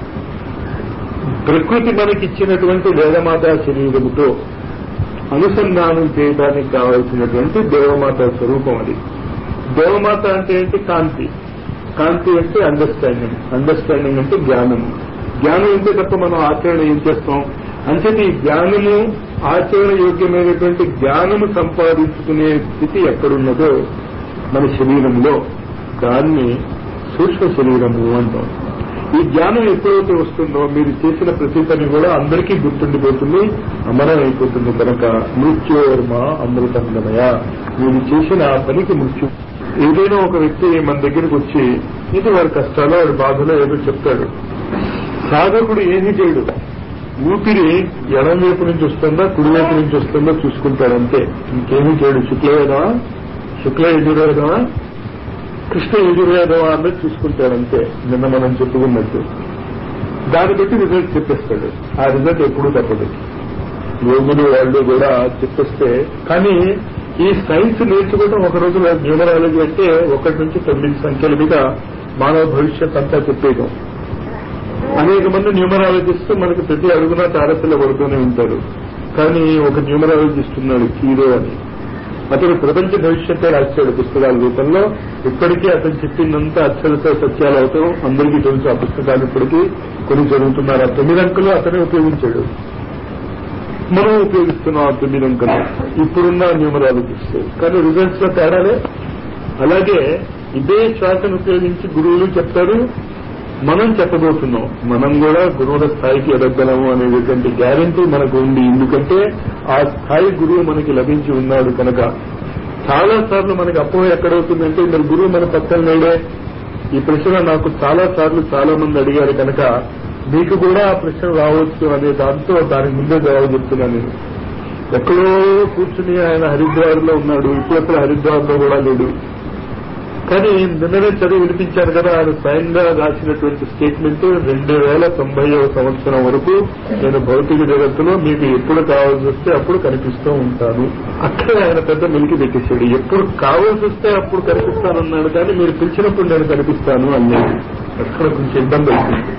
ప్రకృతి మనకిచ్చినటువంటి వేదమాతా శరీరముతో అనుసంధానం చేయడానికి కావాల్సినటువంటి దేవమాత స్వరూపం అది దేవమాత అంటే ఏంటి కాంతి కాంతి అంటే అండర్స్టాండింగ్ అండర్స్టాండింగ్ అంటే జ్ఞానము జ్ఞానం ఉంటే తప్ప మనం ఆచరణ ఏం చేస్తాం అంచేది ఈ జ్ఞానము ఆచరణ యోగ్యమైనటువంటి జ్ఞానము సంపాదించుకునే స్థితి ఎక్కడున్నదో మన శరీరంలో దాన్ని సూక్ష్మ శరీరము అంటాం ఈ జ్ఞానం ఎప్పుడైతే వస్తుందో మీరు చేసిన ప్రతి పని కూడా అందరికీ గుర్తుండిపోతుంది అమరం అయిపోతుంది కనుక మృత్యోర్మ అమృతంగమయ మీరు చేసిన ఆ పనికి మృత్యు ఏదైనా ఒక వ్యక్తి మన దగ్గరికి వచ్చి ఇది వారి కష్టాలు వాడి బాధలో ఏదో చెప్తాడు సాధకుడు ఏమీ చేయడు ఊపిరి ఎడం వైపు నుంచి వస్తుందా కుడి వైపు నుంచి వస్తుందో చూసుకుంటాడంతే ఇంకేమీ చేయడు శుక్లవేదమా శుక్ల యజుర్వేదమా కృష్ణ యజుర్వేదమా అన్నది చూసుకుంటాడంతే నిన్న మనం చెప్పుకున్నట్టు దాన్ని బట్టి రిజల్ట్ చెప్పేస్తాడు ఆ రిజల్ట్ ఎప్పుడూ తప్పదు యోగులు వాళ్ళు కూడా చెప్పేస్తే కానీ ఈ సైన్స్ నేర్చుకోవడం ఒక రోజు న్యూమరాలజీ అంటే ఒకటి నుంచి తొమ్మిది సంఖ్యల మీద మానవ భవిష్యత్ అంతా చెప్పేయడం అనేక మంది న్యూమరాలజిస్ట్ మనకి ప్రతి అడుగున తారతలు పడుతూనే ఉంటారు కానీ ఒక న్యూమరాలజిస్ట్ ఉన్నాడు కీరో అని అతను ప్రపంచ భవిష్యత్తే రాశాడు పుస్తకాల రూపంలో ఇప్పటికీ అతను చెప్పిందంతా అక్షరతో సత్యాలు అవుతాం అందరికీ తెలుసు ఆ పుస్తకాలు ఇప్పటికీ కొన్ని చదువుతున్నారు ఆ తొమ్మిది అంకెలు అతనే ఉపయోగించాడు మనం ఉపయోగిస్తున్నాం ఆ తొమ్మిది అంకెలు ఇప్పుడున్న న్యూమరాలజిస్ట్ కానీ రిజల్ట్స్ లో తేడాలే అలాగే ఇదే శ్వాసను ఉపయోగించి గురువులు చెప్తారు మనం చెప్పబోతున్నాం మనం కూడా గురువుల స్థాయికి ఎదగలము అనేటువంటి గ్యారంటీ మనకు ఉంది ఎందుకంటే ఆ స్థాయి గురువు మనకి లభించి ఉన్నాడు కనుక చాలా సార్లు మనకి అపోహ ఎక్కడవుతుందంటే మరి గురువు మన పక్కన లేడే ఈ ప్రశ్న నాకు చాలా సార్లు చాలా మంది అడిగారు కనుక మీకు కూడా ఆ ప్రశ్న రావచ్చు అనే దాంతో దానికి ముందే జవాబు చెప్తున్నాను నేను ఎక్కడో కూర్చుని ఆయన హరిద్వార్ లో ఉన్నాడు ఇప్పుడప్పుడు హరిద్వార్ లో కూడా లేడు కానీ నిన్ననే చదివి వినిపించారు కదా ఆయన స్వయంగా రాసినటువంటి స్టేట్మెంట్ రెండు వేల తొంభై సంవత్సరం వరకు నేను భౌతిక జగత్తులో మీకు ఎప్పుడు కావాల్సి వస్తే అప్పుడు కనిపిస్తూ ఉంటాను అక్కడ ఆయన పెద్ద మెలికి పెట్టేశాడు ఎప్పుడు కావాల్సి వస్తే అప్పుడు కనిపిస్తానన్నాడు కానీ మీరు పిలిచినప్పుడు నేను కనిపిస్తాను అన్నాడు అక్కడ కొంచెం ఇబ్బంది అవుతుంది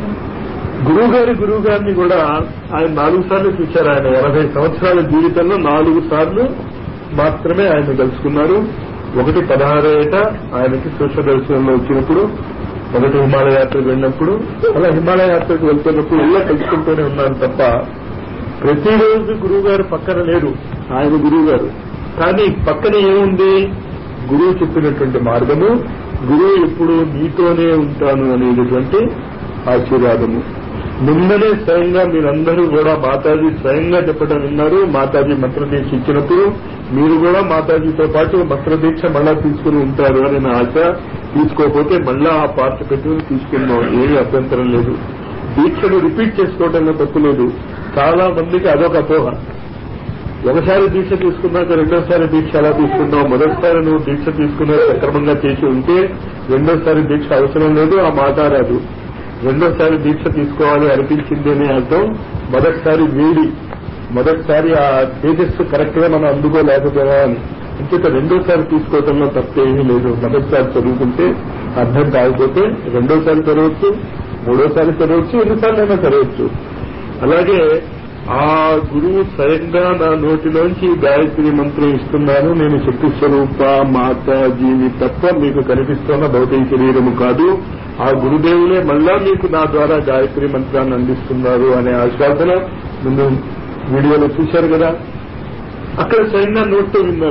గురువు గారి గురువు గారిని కూడా ఆయన నాలుగు సార్లు చూశారు ఆయన ఎనభై సంవత్సరాల జీవితంలో నాలుగు సార్లు మాత్రమే ఆయన కలుసుకున్నారు ఒకటి పదహారు ఏట ఆయనకి సూక్ష్మ దర్శనంలో వచ్చినప్పుడు మొదటి హిమాలయ యాత్రకు వెళ్ళినప్పుడు అలా హిమాలయ యాత్రకు వెళ్తున్నప్పుడు ఇలా కలుసుకుంటూనే ఉన్నారు తప్ప ప్రతిరోజు గురువు గారు పక్కన లేరు ఆయన గురువు గారు కానీ పక్కన ఏముంది గురువు చెప్పినటువంటి మార్గము గురువు ఎప్పుడు నీతోనే ఉంటాను అనేటటువంటి ఆశీర్వాదము నిన్ననే స్వయంగా మీరందరూ కూడా మాతాజీ స్వయంగా చెప్పడం విన్నారు మాతాజీ మంత్రదీక్ష ఇచ్చినప్పుడు మీరు కూడా మాతాజీతో పాటు మంత్రదీక్ష మళ్ళా తీసుకుని ఉంటారు అని నా ఆశ తీసుకోకపోతే మళ్ళా ఆ పార్ట్ పెట్టుకుని తీసుకుందాం ఏమీ అభ్యంతరం లేదు దీక్షను రిపీట్ చేసుకోవడంలో తప్పు లేదు చాలా మందికి అదొక అపోహ ఒకసారి దీక్ష తీసుకున్నాక రెండోసారి దీక్ష ఎలా తీసుకున్నావు మొదటిసారి నువ్వు దీక్ష తీసుకున్నది సక్రమంగా చేసి ఉంటే రెండోసారి దీక్ష అవసరం లేదు ఆ మాట రాదు రెండోసారి దీక్ష తీసుకోవాలి అనిపించింది అని అర్థం మొదటిసారి వేడి మొదటిసారి ఆ తేజస్సు కరెక్ట్ గా మనం అందుకోలేకపోయా అని ఇంకొక రెండోసారి తీసుకోవడంలో తప్పేమీ లేదు మొదటిసారి చదువుకుంటే అర్థం కాకపోతే రెండోసారి చదవచ్చు మూడోసారి చదవచ్చు ఎన్నిసార్లైనా చదవచ్చు అలాగే ఆ గురువు స్వయంగా నా నోటిలోంచి గాయత్రి మంత్రం ఇస్తున్నాను నేను శక్తి స్వరూప మాతాజీని తప్ప మీకు కనిపిస్తున్న భౌతిక శరీరము కాదు ఆ గురుదేవులే మళ్ళా మీకు నా ద్వారా గాయత్రి మంత్రాన్ని అందిస్తున్నారు అనే ఆశ్వాసన ముందు వీడియోలో చూశారు కదా అక్కడ స్వయంగా నోట్తో విన్నారు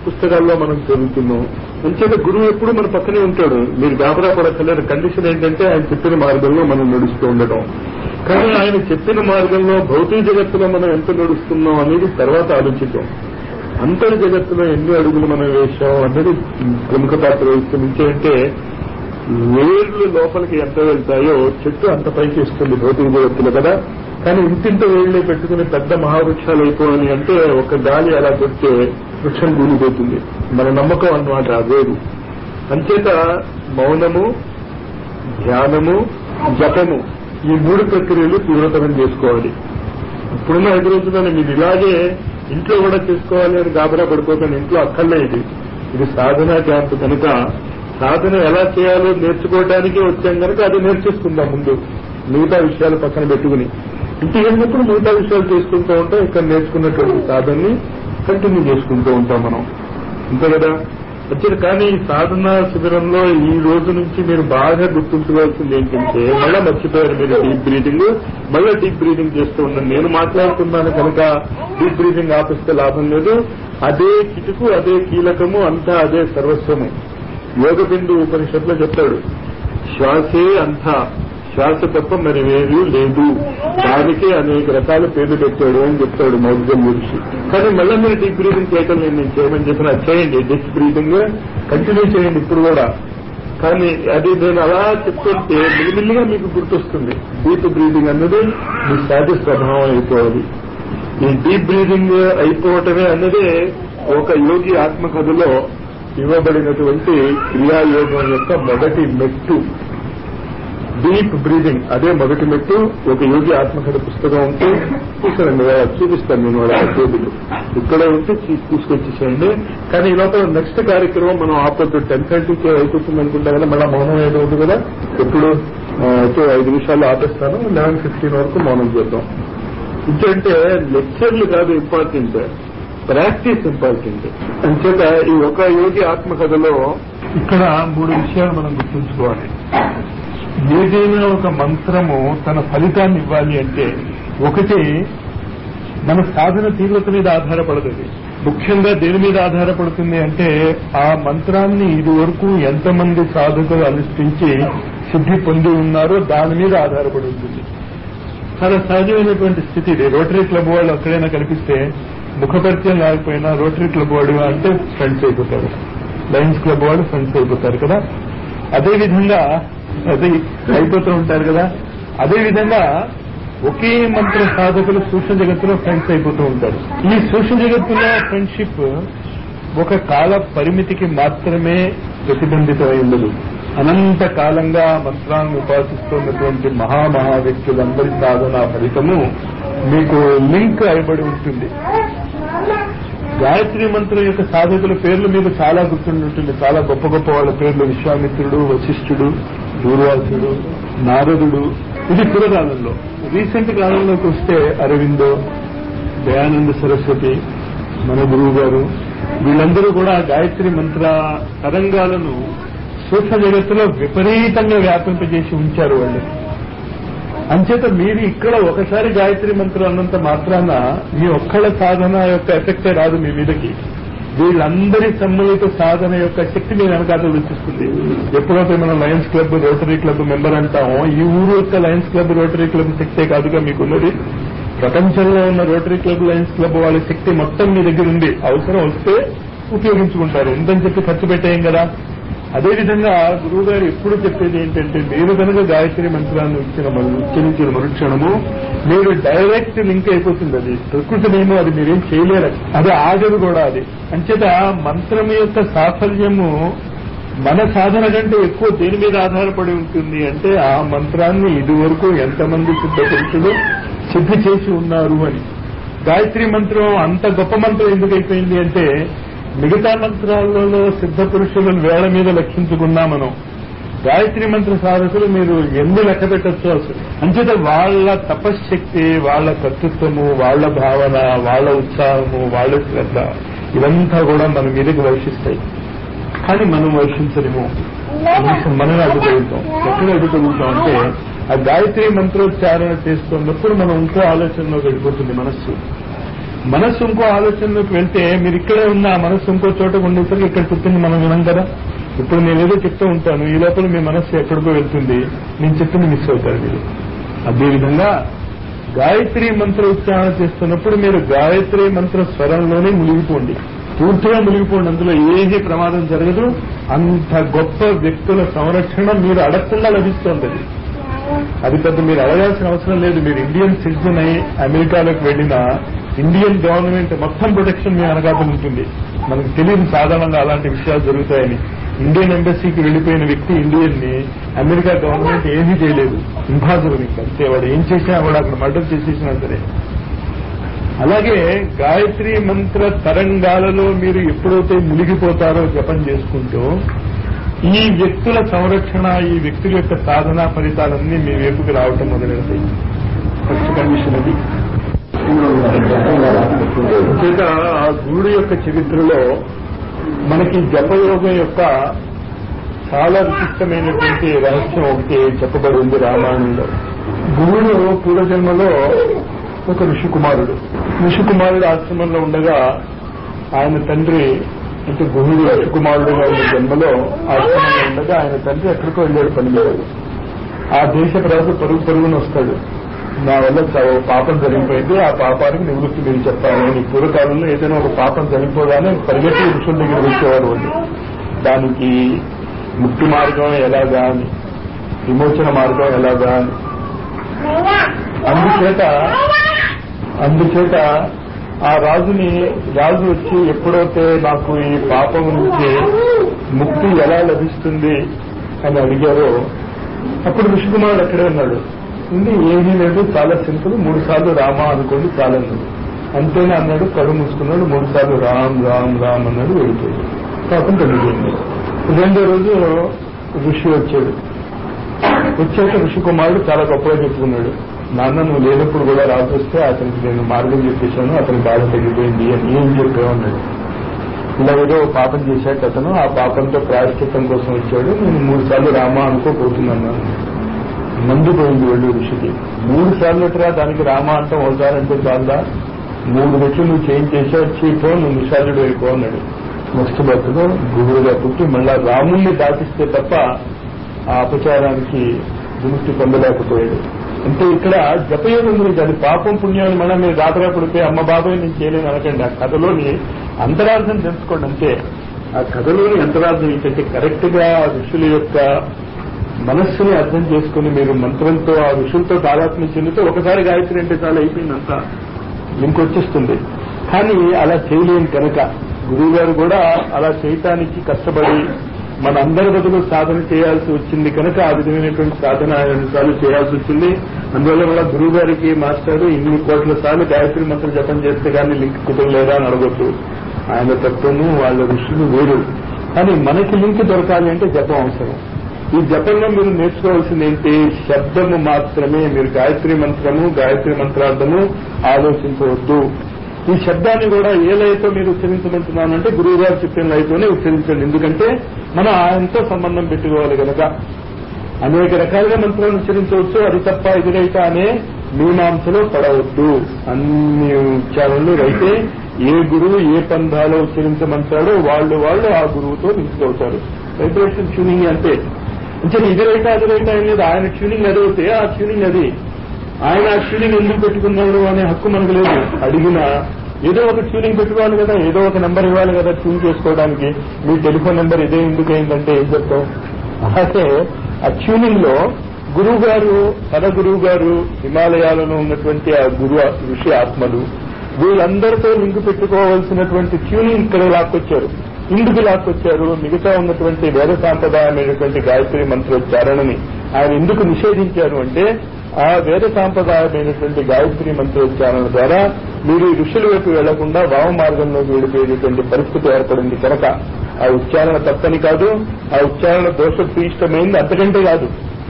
పుస్తకాల్లో మనం చదువుతున్నాం అంచేత గురువు ఎప్పుడు మన పక్కనే ఉంటాడు మీరు గాబరా పడక్కర్లేదు కండిషన్ ఏంటంటే ఆయన చెప్పిన మార్గంలో మనం నడుస్తూ ఉండడం కానీ ఆయన చెప్పిన మార్గంలో భౌతిక జగత్తులో మనం ఎంత నడుస్తున్నాం అనేది తర్వాత ఆలోచిద్దాం అంతర్ జగత్తులో ఎన్ని అడుగులు మనం వేశాం అనేది ప్రముఖ పాత్ర వహిస్తుంది అంటే వేర్లు లోపలికి ఎంత వెళ్తాయో చెట్టు అంత పైకి ఇస్తుంది భౌతిక జగత్తులో కదా కానీ ఇంటింత వేళ్లే పెట్టుకుని పెద్ద మహావృక్షాలు అయిపోవాలి అంటే ఒక గాలి అలా కొడితే వృక్షం కూలిపోతుంది మన నమ్మకం అన్నమాట ఆ వేరు అంచేత మౌనము ధ్యానము జపము ఈ మూడు ప్రక్రియలు తీవ్రతరం చేసుకోవాలి ఇప్పుడున్న ఐదు రోజుల్లో మీరు ఇలాగే ఇంట్లో కూడా చేసుకోవాలి అని గాబరా పడిపోతాను ఇంట్లో అక్కర్లే ఇది ఇది సాధన క్యాంప్ కనుక సాధన ఎలా చేయాలో నేర్చుకోవడానికి వచ్చాం కనుక అది నేర్చేసుకుందాం ముందు మిగతా విషయాలు పక్కన పెట్టుకుని ఇంటికి వెళ్ళినప్పుడు మిగతా విషయాలు చేసుకుంటూ ఉంటాం ఇక్కడ నేర్చుకున్నటువంటి సాధనని కంటిన్యూ చేసుకుంటూ ఉంటాం మనం అంతే కదా వచ్చారు కానీ ఈ సాధన శిబిరంలో ఈ రోజు నుంచి మీరు బాగా గుర్తుంచుకోవాల్సింది ఏంటంటే మళ్ళా మర్చిపోయారు మీరు డీప్ బ్రీతింగ్ మళ్ళా డీప్ బ్రీతింగ్ చేస్తూ ఉన్నాను నేను మాట్లాడుతున్నాను కనుక డీప్ బ్రీతింగ్ ఆపిస్తే లాభం లేదు అదే కిటుకు అదే కీలకము అంతా అదే సర్వస్వము యోగ బిందు ఉపనిషత్తులో చెప్తాడు శ్వాసే అంతా శ్వాస తప్ప మరి వేరు లేదు దానికి అనేక రకాల పేర్లు పెట్టాడు అని చెప్తాడు మౌర్జం గురించి కానీ మళ్ళీ మీరు డీప్ బ్రీతింగ్ చేయటం నేను నేను చేయమని చెప్పిన చేయండి డీప్ బ్రీతింగ్ కంటిన్యూ చేయండి ఇప్పుడు కూడా కానీ అది నేను అలా చెప్తుంటే మిల్లిమిల్లిగా మీకు గుర్తొస్తుంది డీప్ బ్రీతింగ్ అన్నది మీ సహజ స్వభావం అయిపోవాలి ఈ డీప్ బ్రీతింగ్ అయిపోవటమే అన్నదే ఒక యోగి ఆత్మకథలో ఇవ్వబడినటువంటి క్రియాయోగం యొక్క మొదటి మెట్టు డీప్ బ్రీదింగ్ అదే మొదటి మెట్టు ఒక యోగి ఆత్మకథ పుస్తకం ఉంటే తీసుకురండి చూపిస్తాను నేను వాళ్ళ టేబుల్ ఇక్కడే ఉంటే తీ- తీసుకొచ్చేసేయండి కానీ ఈ లోపల నెక్స్ట్ కార్యక్రమం మనం ఆపొద్దు టెన్ థర్టీకి అయిపోతుంది అనుకుంటా కదా మళ్ళీ మౌనం ఏదో ఉంది కదా ఎప్పుడు ఆ, అయితే ఐదు నిమిషాలు ఆపేస్తాను లెవెన్ ఫిఫ్టీన్ వరకు మౌనం చేద్దాం ఇంకంటే లెక్చర్లు కాదు ఇంపార్టెంట్ ప్రాక్టీస్ ఇంపార్టెంట్ అంచేత ఈ ఒక యోగి ఆత్మకథలో ఇక్కడ మూడు విషయాలు మనం గుర్తుంచుకోవాలి ఏదైనా ఒక మంత్రము తన ఫలితాన్ని ఇవ్వాలి అంటే ఒకటి మన సాధన తీవ్రత మీద ఆధారపడదు అది. ముఖ్యంగా దేని మీద ఆధారపడుతుంది అంటే ఆ మంత్రాన్ని ఇదివరకు ఎంతమంది సాధకులు అనుష్ఠించి సిద్ధి పొంది ఉన్నారో దాని మీద ఆధారపడి ఉంటుంది చాలా సహజమైనటువంటి స్థితి ఇది రోటరీ క్లబ్ వాళ్ళు ఎక్కడైనా కనిపిస్తే ముఖపరిచయం లేకపోయినా రోటరీ క్లబ్ వాడు అంటే ఫ్రెండ్స్ అయిపోతారు లయన్స్ క్లబ్ వాళ్ళు ఫ్రెండ్స్ అయిపోతారు కదా అదే విధంగా అది అయిపోతూ ఉంటారు కదా అదే విధంగా ఒకే మంత్ర సాధకులు సూక్ష్మ జగత్తులో ఫ్రెండ్స్ అయిపోతూ ఉంటారు ఈ సూక్ష్మ జగత్తులో ఫ్రెండ్షిప్ ఒక కాల పరిమితికి మాత్రమే ప్రతిబంధితమై ఉండదు అనంత కాలంగా మంత్రాన్ని ఉపాసిస్తున్నటువంటి మహామహా వ్యక్తులందరి సాధన ఫలితము మీకు లింక్ అయిబడి ఉంటుంది గాయత్రి మంత్రం యొక్క సాధకుల పేర్లు మీకు చాలా గుర్తుంటుంది చాలా గొప్ప గొప్ప వాళ్ళ పేర్లు విశ్వామిత్రుడు వశిష్ఠుడు దూర్వాసుడు నారదుడు ఇది పూర్వకాలంలో రీసెంట్ కాలంలోకి వస్తే అరవిందో దయానంద సరస్వతి మన గురువు గారు వీళ్ళందరూ కూడా గాయత్రి మంత్ర తరంగాలను సూక్ష్మ జగత్తులో విపరీతంగా వ్యాపింపజేసి ఉంచారు వాళ్ళు అంచేత మీరు ఇక్కడ ఒకసారి గాయత్రి మంత్రం అన్నంత మాత్రాన మీ ఒక్కళ్ళ సాధన యొక్క ఎఫెక్టే రాదు మీ మీదకి వీళ్ళందరి సమ్మిళిత సాధన యొక్క శక్తి మీ వెనకాల వచ్చేస్తుంది ఎప్పుడైతే మనం lions club rotary club member అంటామో ఈ ఊరు యొక్క లయన్స్ క్లబ్ రోటరీ క్లబ్ శక్తే కాదుగా మీకున్నది ప్రపంచంలో ఉన్న రోటరీ క్లబ్ లయన్స్ క్లబ్ వాళ్ళ శక్తి మొత్తం మీ దగ్గర ఉంది అవసరం వస్తే ఉపయోగించుకుంటారు ఉందని చెప్పి ఖర్చు పెట్టేయం కదా అదేవిధంగా గురువు గారు ఎప్పుడు చెప్పేది ఏంటంటే మీరు కనుక గాయత్రి మంత్రాన్ని ఇచ్చిన మరు- ఉచ్చరించిన మరుక్షణము మీరు డైరెక్ట్ లింక్ అయిపోతుంది అది ప్రకృతినేమో అది మీరేం చేయలేరు అది ఆగదు కూడా అది అంచేత మంత్రం యొక్క సాఫల్యము మన సాధన కంటే ఎక్కువ దేని మీద ఆధారపడి ఉంటుంది అంటే ఆ మంత్రాన్ని ఇదివరకు ఎంతమంది సిద్ధ పురుషులు సిద్ధి చేసి ఉన్నారు అని గాయత్రి మంత్రం అంత గొప్ప మంత్రం ఎందుకు అయిపోయింది అంటే మిగతా మంత్రాలలో సిద్ధ పురుషులను వేళ మీద లక్షించుకున్నా మనం గాయత్రి మంత్ర సాధకులు మీరు ఎన్ని లెక్క పెట్టచ్చు అసలు అంచేత వాళ్ళ తపశ్శక్తి వాళ్ళ కర్తృత్వము వాళ్ళ భావన వాళ్ళ ఉత్సాహము వాళ్ళ శ్రద్ధ ఇదంతా కూడా మన మీదకి వర్షిస్తాయి కానీ మనం వర్షించలేము మనమే అడ్డుతగులుతాం ఎక్కడ అడ్డుతగులుతాం అంటే ఆ గాయత్రి మంత్రోచ్చారణ చేస్తున్నప్పుడు మనం ఇంకో ఆలోచనలో వెళ్ళిపోతుంది మనస్సు మనస్సు ఇంకో ఆలోచనలోకి వెళ్తే మీరు ఇక్కడే ఉన్న ఆ మనస్సు ఇంకో చోట ఉండేసరికి ఇక్కడ చెప్పింది మనం వినం కదా ఇప్పుడు నేను ఏదో చెప్తూ ఉంటాను ఈ లోపల మీ మనస్సు ఎక్కడికో వెళ్తుంది నేను చెప్పింది మిస్ అవుతారు మీరు అదేవిధంగా గాయత్రి మంత్ర ఉచ్చారణ చేస్తున్నప్పుడు మీరు గాయత్రి మంత్ర స్వరంలోనే మునిగిపోండి పూర్తిగా మునిగిపోండి అందులో ఏది ప్రమాదం జరగదు అంత గొప్ప వ్యక్తుల సంరక్షణ మీరు అడగకుండా లభిస్తుంది అది. అది పెద్ద మీరు అడగాల్సిన అవసరం లేదు మీరు ఇండియన్ సిటిజన్ అయి అమెరికాలోకి వెళ్ళినా ఇండియన్ గవర్నమెంట్ మొత్తం ప్రొటెక్షన్ మీ అనగాపం ఉంటుంది మనకు తెలియదు సాధారణంగా అలాంటి విషయాలు జరుగుతాయని ఇండియన్ ఎంబసీకి వెళ్లిపోయిన వ్యక్తి ఇండియన్ ని అమెరికా గవర్నమెంట్ ఏమీ చేయలేదు ఇంపాసిబుల్ ఇంకా అంతే వాడు ఏం చేసినా కూడా అక్కడ మర్డర్ చేసేసినా సరే అలాగే గాయత్రి మంత్ర తరంగాలలో మీరు ఎప్పుడైతే మునిగిపోతారో జపం చేసుకుంటూ ఈ వ్యక్తుల సంరక్షణ ఈ వ్యక్తుల యొక్క సాధన ఫలితాలన్నీ మీ వైపుకి రావటం మొదలెడతాయి ఫస్ట్ కండిషన్ అది చేత ఆ గురుడు యొక్క చరిత్రలో మనకి జపయోగం యొక్క చాలా విశిష్టమైనటువంటి రహస్యం ఒకటి చెప్పబడి ఉంది రామాయణంలో గురుడు పూర్వజన్మలో ఒక ఋషికుమారుడు ఋషికుమారుడు ఆశ్రమంలో ఉండగా ఆయన తండ్రి అంటే గురుడు ఋషికుమారుడుగా ఉన్న జన్మలో ఆశ్రమంలో ఉండగా ఆయన తండ్రి ఎక్కడికో వెళ్ళాడు పని మీద ఆ దేశ ప్రజలు పరుగు పరుగున వస్తాడు నా వల్ల చ- పాపం జరిగిపోయింది ఆ పాపానికి నివృత్తి మీరు చెప్పాలి నీ పూర్వకాలంలో ఏదైనా ఒక పాపం జరిగిపోగానే పరిగెత్తి ఋషుల దగ్గర వచ్చేవారు వాళ్ళు దానికి ముక్తి మార్గం ఎలాగా అని విమోచన మార్గం ఎలాగా అని అందుచేత అందుచేత ఆ రాజుని రాజు వచ్చి ఎప్పుడైతే నాకు ఈ పాపం నుంచి ముక్తి ఎలా లభిస్తుంది అని అడిగారో అప్పుడు ఋషికుమారుడు అక్కడే ఉన్నాడు ఉంది ఏమీ లేదు చాలా సింపుల్ మూడు సార్లు రామ అనుకోండి చాలా అన్నాడు అంతేనా అన్నాడు కళ్ళు మూసుకున్నాడు మూడు సార్లు రామ్ రామ్ రామ్ అన్నాడు వెళ్ళిపోయాడు పాపం తగ్గిపోయింది రెండో రోజు ఋషి వచ్చాడు వచ్చాక ఋషికుమారుడు చాలా గొప్పగా చెప్పుకున్నాడు నాన్న నువ్వు లేనప్పుడు కూడా రాజు వస్తే అతనికి నేను మార్గం చెప్పేశాను అతని బాధ తగ్గిపోయింది అని ఏం చెప్పామన్నాడు ఇలా ఏదో పాపం చేశాక అతను ఆ పాపంతో ప్రాయశ్చిత్తం కోసం వచ్చాడు నేను మూడు సార్లు రామ అనుకోపోతున్నాను మందు పోయింది వెళ్ళు ఋషికి మూడు సార్లు ఎట్రా దానికి రామ అంటాం ఒకసారి అంటే చాలా మూడు రెట్లు నువ్వు చేంజ్ చేసావు చీపో నువ్వు నిషాదుడు వెళ్ళిపో అన్నాడు నెక్స్ట్ బర్త్లో గురువుగా పుట్టి మళ్ళా రాముణ్ణి దాటిస్తే తప్ప ఆ అపచారానికి విముక్తి పొందలేకపోయాడు అంటే ఇక్కడ జపయోగం గురించి అది పాపం పుణ్యాన్ని మళ్ళీ మీరు రాత్రి పడిపోయి అమ్మ బాబాయ్ నేను చేయలేను అనకండి ఆ కథలోని అంతరార్థం తెలుసుకోండి అంతే ఆ కథలోని అంతరార్థం ఏంటంటే కరెక్ట్ గా ఆ ఋషుల యొక్క మనస్సుని అర్థం చేసుకుని మీరు మంత్రంతో ఆ ఋషులతో తాదాత్మ్యం చెందితే ఒకసారి గాయత్రి అంటే చాలా అయిపోయిందంతా ఇంకొచ్చేస్తుంది కానీ అలా చేయలేం కనుక గురువు గారు కూడా అలా చేయటానికి కష్టపడి మన అందరి బదులు సాధన చేయాల్సి వచ్చింది కనుక ఆ విధమైనటువంటి సాధన రెండు సార్లు చేయాల్సి వచ్చింది అందువల్ల కూడా గురువు గారికి మాస్టర్ ఇన్ని కోట్ల సార్లు గాయత్రి మంత్రం జపం చేస్తే కానీ లింక్ కుదరలేదా అని అడగొచ్చు ఆయన తత్వము వాళ్ళ ఋషులు వేరు కానీ మనకి లింక్ దొరకాలి అంటే జపం అవసరం ఈ జపంలో మీరు నేర్చుకోవాల్సింది ఏంటి శబ్దము మాత్రమే మీరు గాయత్రి మంత్రము గాయత్రి మంత్రార్థము ఆలోచించవద్దు ఈ శబ్దాన్ని కూడా ఏ లయతో మీరు ఉచ్చరించమంటున్నానంటే గురువు గారు చెప్పిన లయతోనే ఉచ్చరించండి ఎందుకంటే మనం ఆయనతో సంబంధం పెట్టుకోవాలి కనుక అనేక రకాలుగా మంత్రాలను ఉచ్చరించవచ్చు అది తప్ప ఇది రైత అనే మీమాంసలో పడవద్దు అన్ని ఉచ్చారణలు అయితే ఏ గురువు ఏ పంధాలో ఉచ్చరించమంటాడో వాళ్ళు వాళ్ళు ఆ గురువుతో లింక్ అవుతారు వైబ్రేషన్ ట్యూనింగ్ అంటే అంటే ఇది రైట అది రైట అనేది ఆయన ట్యూనింగ్ అది అవుతే ఆ ట్యూనింగ్ అది ఆయన ఆ ట్యూనింగ్ ఎందుకు పెట్టుకున్నాడు అనే హక్కు మనకు లేదు అడిగినా ఏదో ఒక ట్యూనింగ్ పెట్టుకోవాలి కదా ఏదో ఒక నెంబర్ ఇవ్వాలి కదా ట్యూన్ చేసుకోవడానికి మీ టెలిఫోన్ నెంబర్ ఇదే ఎందుకు అయిందంటే ఏం చెప్తాం అలాగే ఆ ట్యూనింగ్ లో గురువు గారు తన గురువు గారు హిమాలయాలలో ఉన్నటువంటి ఆ గురు ఋషి ఆత్మలు వీళ్ళందరితో లింక్ పెట్టుకోవాల్సినటువంటి ట్యూనింగ్ ఇక్కడ లాక్కొచ్చారు ఇందుకు లాక్కొచ్చారు మిగతా ఉన్నటువంటి వేద సాంప్రదాయమైనటువంటి గాయత్రి మంత్రోచ్చారణని ఆయన ఎందుకు నిషేధించారు అంటే ఆ వేద సాంప్రదాయమైనటువంటి గాయత్రి మంత్రోచ్చారణ ద్వారా మీరు ఈ ఋషుల వైపు వెళ్లకుండా వామ మార్గంలోకి వెళ్ళిపోయేటువంటి పరిస్థితి ఏర్పడింది కనుక ఆ ఉచ్చారణ తప్పని కాదు ఆ ఉచ్చారణ దోషపీష్టమైంది అంతకంటే కాదు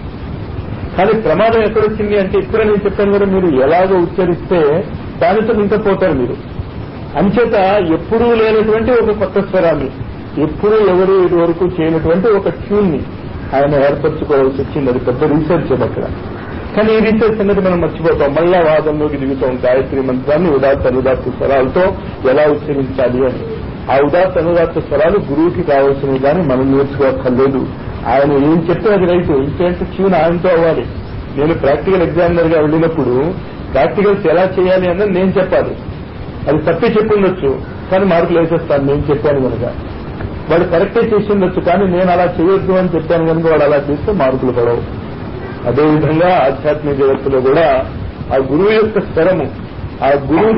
కానీ ప్రమాదం ఎక్కడొచ్చింది అంటే ఇక్కడ నేను చెప్పాను కదా మీరు ఎలాగో ఉచ్చరిస్తే దానితో ఇంకా పోతారు మీరు అంచేత ఎప్పుడూ లేనటువంటి ఒక కొత్త స్వరాన్ని ఎప్పుడూ ఎవరు ఇదివరకు చేయనటువంటి ఒక ట్యూన్ ని ఆయన ఏర్పరచుకోవాల్సి వచ్చింది అది పెద్ద రీసెర్చ్ అది అక్కడ కానీ ఈ రీసెర్చ్ అనేది మనం మర్చిపోతాం మళ్ళా వాదంలోకి దిగుతాం గాయత్రి మంత్రాన్ని ఉదాత్త అనుదాత్త స్వరాలతో ఎలా ఉచ్చరించాలి అని ఆ ఉదాత్త అనుదాత్త స్వరాలు గురువుకి కావాల్సినవి కానీ మనం నేర్చుకోక్కర్లేదు ఆయన ఏం చెప్తే అది రైతు ఇంకేంటి ట్యూన్ ఆయనతో అవ్వాలి నేను ప్రాక్టికల్ ఎగ్జామినర్ గా వెళ్ళినప్పుడు ప్రాక్టికల్స్ ఎలా చేయాలి అన్నది నేను చెప్పాలి అది తప్పి చెప్పుండొచ్చు కానీ మార్కులు వేసేస్తాను నేను చెప్పాను కనుక వాడు కరెక్టే చేసి ఉండొచ్చు కానీ నేను అలా చేయొద్దు అని చెప్పాను కనుక వాడు అలా చేస్తే మార్కులు పడవు అదేవిధంగా ఆధ్యాత్మిక జగత్తులో కూడా ఆ గురువు యొక్క స్వరము ఆ గురువు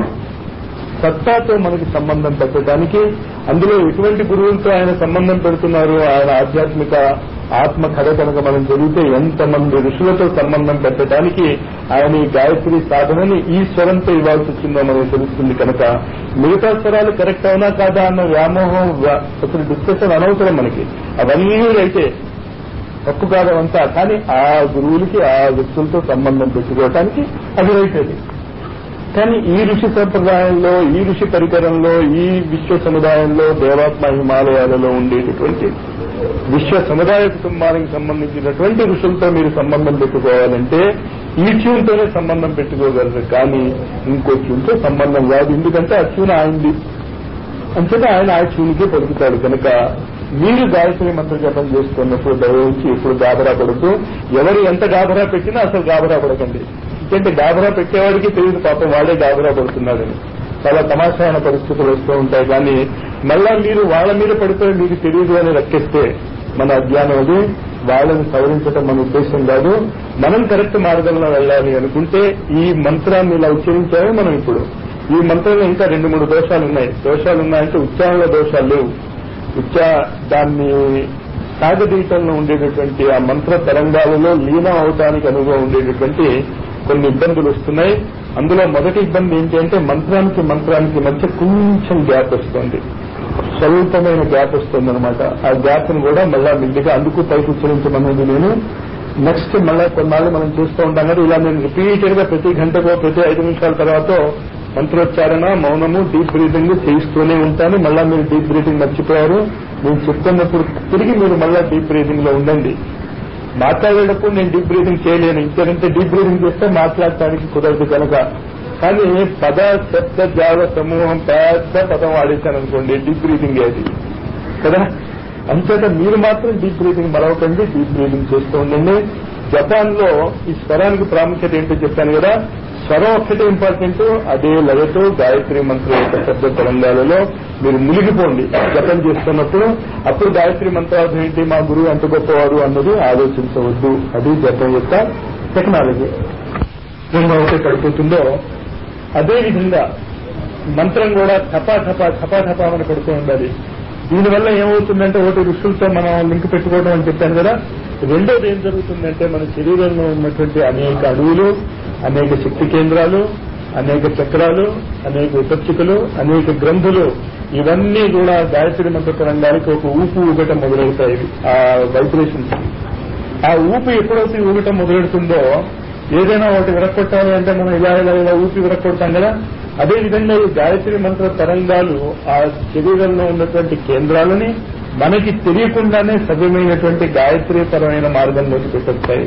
సత్తాతో మనకి సంబంధం పెట్టడానికి అందులో ఎటువంటి గురువులతో ఆయన సంబంధం పెడుతున్నారు ఆయన ఆధ్యాత్మిక ఆత్మ కథ కనుక మనం చదివితే ఎంతమంది ఋషులతో సంబంధం పెట్టడానికి ఆయన ఈ గాయత్రి సాధనని ఈ స్వరంతో ఇవ్వాల్సి వచ్చిందో మనకు తెలుస్తుంది కనుక మిగతా స్వరాలు కరెక్ట్ అవునా కాదా అన్న వ్యామోహం వ్య- అసలు డిస్కషన్ అనవసరం మనకి అవన్నీ అయితే తప్పు కాదవంతా కానీ ఆ గురువులకి ఆ వ్యక్తులతో సంబంధం పెట్టుకోవటానికి అది రైట్ అది కానీ ఈ ఋషి సంప్రదాయంలో ఈ ఋషి పరికరంలో ఈ విశ్వ సముదాయంలో దేవాత్మ హిమాలయాలలో ఉండేటటువంటి విశ్వ సముదాయ కుటుంబానికి సంబంధించినటువంటి ఋషులతో మీరు సంబంధం పెట్టుకోవాలంటే ఈ ట్యూన్తోనే సంబంధం పెట్టుకోగలరు కానీ ఇంకో ట్యూన్తో సంబంధం కాదు ఎందుకంటే ఆ ట్యూన్ ఆయింది అంతేగా ఆయన ఆ ట్యూన్కే పలుకుతాడు కనుక మీరు గాయత్రి మంత్ర జపం చేస్తున్నప్పుడు దయవుంచి ఎప్పుడు గాబరా పడుతూ ఎవరు ఎంత గాబరా పెట్టినా అసలు గాబరా పడకండి ఎందుకంటే గాబరా పెట్టేవాడికి తెలియదు పాపం వాడే గాబరా పడుతున్నాడని చాలా తమాషాయన పరిస్థితులు వస్తూ ఉంటాయి కానీ మళ్ళా మీరు వాళ్ళ మీద పడిపోయి మీకు తెలియదు అని లెక్కిస్తే మన అజ్ఞానం అది వాళ్ళని సవరించడం మన ఉద్దేశం కాదు మనం కరెక్ట్ మార్గంలో వెళ్ళాలి అనుకుంటే ఈ మంత్రాన్ని ఇలా ఉచ్చరించామే మనం ఇప్పుడు ఈ మంత్రంలో ఇంకా రెండు మూడు దోషాలు ఉన్నాయి దోషాలు ఉన్నాయంటే ఉచ్చారణలో దోషాలు లేవు ఉచ్చా దాన్ని సాగదీయటంలో ఉండేటటువంటి ఆ మంత్ర తరంగాలలో లీనం అవటానికి అనుగుణంగా ఉండేటటువంటి కొన్ని ఇబ్బందులు వస్తున్నాయి అందులో మొదటి ఇబ్బంది ఏంటి అంటే మంత్రానికి మంత్రానికి మధ్య కొంచెం గ్యాప్ వస్తుంది స్వల్పమైన గ్యాప్ వస్తుంది అనమాట ఆ గ్యాప్ ను కూడా మళ్ళా మిల్లిగా అందుకు పైకి ఉచ్చరించమనేది నేను నెక్స్ట్ మళ్ళా కొన్నాళ్ళు మనం చూస్తూ ఉంటాం కదా ఇలా నేను రిపీటెడ్ గా ప్రతి గంటకో ప్రతి ఐదు నిమిషాల తర్వాత మంత్రోచ్చారణ మౌనము డీప్ బ్రీతింగ్ చేయిస్తూనే ఉంటాను మళ్ళా మీరు డీప్ బ్రీతింగ్ మర్చిపోయారు నేను చెప్తున్నప్పుడు తిరిగి మీరు మళ్ళా డీప్ బ్రీతింగ్ లో ఉండండి మాట్లాడేటప్పుడు నేను డీప్ బ్రీతింగ్ చేయలేను ఇంకేంటే డీప్ బ్రీతింగ్ చేస్తే మాట్లాడటానికి కుదరదు కనుక కానీ పద శబ్ద జావ సమూహం పెద్ద పదం వాడేశాను అనుకోండి డీప్ బ్రీతింగ్ అది కదా అంచేత మీరు మాత్రం డీప్ బ్రీతింగ్ మరవకండి డీప్ బ్రీతింగ్ చేస్తూ ఉండండి జపాన్ లో ఈ స్వరానికి ప్రాముఖ్యత ఏంటో చెప్పాను కదా స్వరం ఒక్కటే ఇంపార్టెంట్ అదే లయతో గాయత్రి మంత్రం యొక్క శబ్ద తరంగాలలో మీరు మునిగిపోండి జపం చేస్తున్నప్పుడు అప్పుడు గాయత్రి మంత్రార్థం ఏంటి మా గురువు ఎంత గొప్పవారు అన్నది ఆలోచించవద్దు అది జపం యొక్క టెక్నాలజీ అయితే పడిపోతుందో అదేవిధంగా మంత్రం కూడా టపా టపా టపా టపా అని పడుతూ ఉండాలి దీనివల్ల ఏమవుతుందంటే ఒకటి ఋషులతో మనం లింక్ పెట్టుకోవడం అని చెప్పాను కదా రెండోది ఏం జరుగుతుందంటే మన శరీరంలో ఉన్నటువంటి అనేక అణువులు అనేక శక్తి కేంద్రాలు అనేక చక్రాలు అనేక విపత్తికలు అనేక గ్రంథులు ఇవన్నీ కూడా గాయత్రి మంత్ర తరంగానికి ఒక ఊపు ఊగటం మొదలవుతాయి ఆ వైబ్రేషన్స్ ఆ ఊపి ఎప్పుడైతే ఊగటం మొదలెడుతుందో ఏదైనా ఒకటి విరక్కొట్టాలి అంటే మనం ఇలా ఇలా ఇలా ఊపి విరక్కొడతాం కదా అదేవిధంగా ఈ గాయత్రి మంత్ర తరంగాలు ఆ శరీరంలో ఉన్నటువంటి కేంద్రాలని మనకి తెలియకుండానే సవ్యమైనటువంటి గాయత్రి పరమైన మార్గంలోకి పెట్టొస్తాయి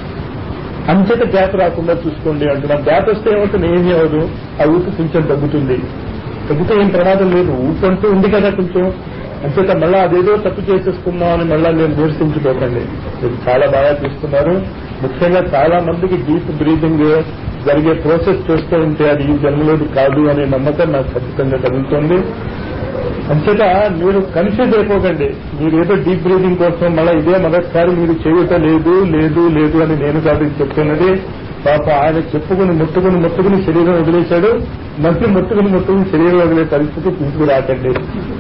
అంతట గ్యాప్ రాకుండా చూసుకోండి అంటున్నా గ్యాప్ వస్తే ఏమవుతుంది ఏమీ అవ్వదు ఆ ఊపి కొంచెం తగ్గుతుంది తగ్గితే ఏం ప్రమాదం లేదు ఊపి అంటూ ఉంది కదా కొంచెం అంచేత మళ్ళా అదేదో తప్పు చేసేసుకున్నాం అని మళ్ళా నేను నిరసించుకోకండి మీరు చాలా బాగా చూస్తున్నారు ముఖ్యంగా చాలా మందికి డీప్ బ్రీతింగ్ జరిగే ప్రాసెస్ చూస్తూ ఉంటే అది ఈ జన్మలోది కాదు అనే నమ్మకం నాకు ఖచ్చితంగా కలుగుతుంది అంచేత మీరు కన్ఫ్యూజ్ అయిపోకండి మీరు ఏదో డీప్ బ్రీతింగ్ కోసం మళ్ళీ ఇదే మొదటిసారి మీరు చేయటం లేదు లేదు లేదు అని నేను కాదు చెప్తున్నది పాప ఆయన చెప్పుకుని ముట్టుకుని ముట్టుకుని శరీరం వదిలేశాడు మళ్ళీ ముట్టుకుని ముట్టుకుని శరీరం వదిలే పరిస్థితి తీసుకురాకండి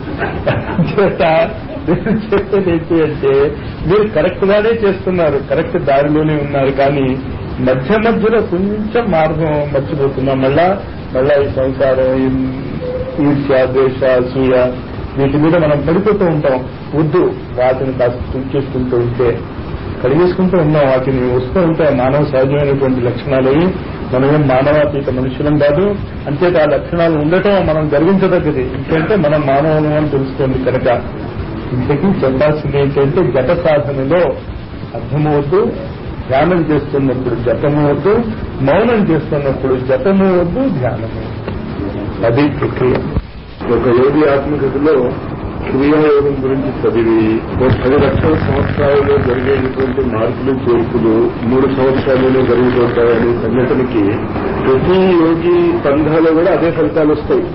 చేత నేను చెప్పేది ఏంటి అంటే మీరు కరెక్ట్ గానే చేస్తున్నారు కరెక్ట్ దారిలోనే ఉన్నారు కానీ మధ్య మధ్యలో కొంచెం మార్గం మర్చిపోతున్నాం మళ్ళా మళ్ళా ఈ సంసారం ఈ ఈర్ష్య ద్వేష అసూయ వీటి మీద మనం పడిపోతూ ఉంటాం వద్దు వాటిని కాస్త తుంచేసుకుంటూ ఉంటే కడిగేసుకుంటూ ఉన్నాం వాటిని వస్తూ ఉంటాయి మానవ సహజమైనటువంటి లక్షణాలు అవి మనమేం మానవాతీత మనుషులం కాదు అంతేత ఆ లక్షణాలు ఉండటం మనం గర్వించదగ్గది ఇంకంటే మనం మానవులు అని తెలుస్తుంది కనుక ఇంతకీ చెప్పాల్సింది ఏంటంటే జట సాధనలో అర్థమవుతూ ధ్యానం చేస్తున్నప్పుడు జపము వద్దు మౌనం చేస్తున్నప్పుడు జపము వద్దు ధ్యానము అది ప్రక్రియ ఒక యోగి ఆత్మకథలో క్రియాయోగం గురించి చదివి ఓ పది లక్షల సంవత్సరాలలో జరిగేటటువంటి మార్పులు చేర్పులు మూడు సంవత్సరాలలో జరిగిపోతాయనే సంఘటనకి ప్రతి యోగి పంధాలో కూడా అదే ఫలితాలు వస్తాయి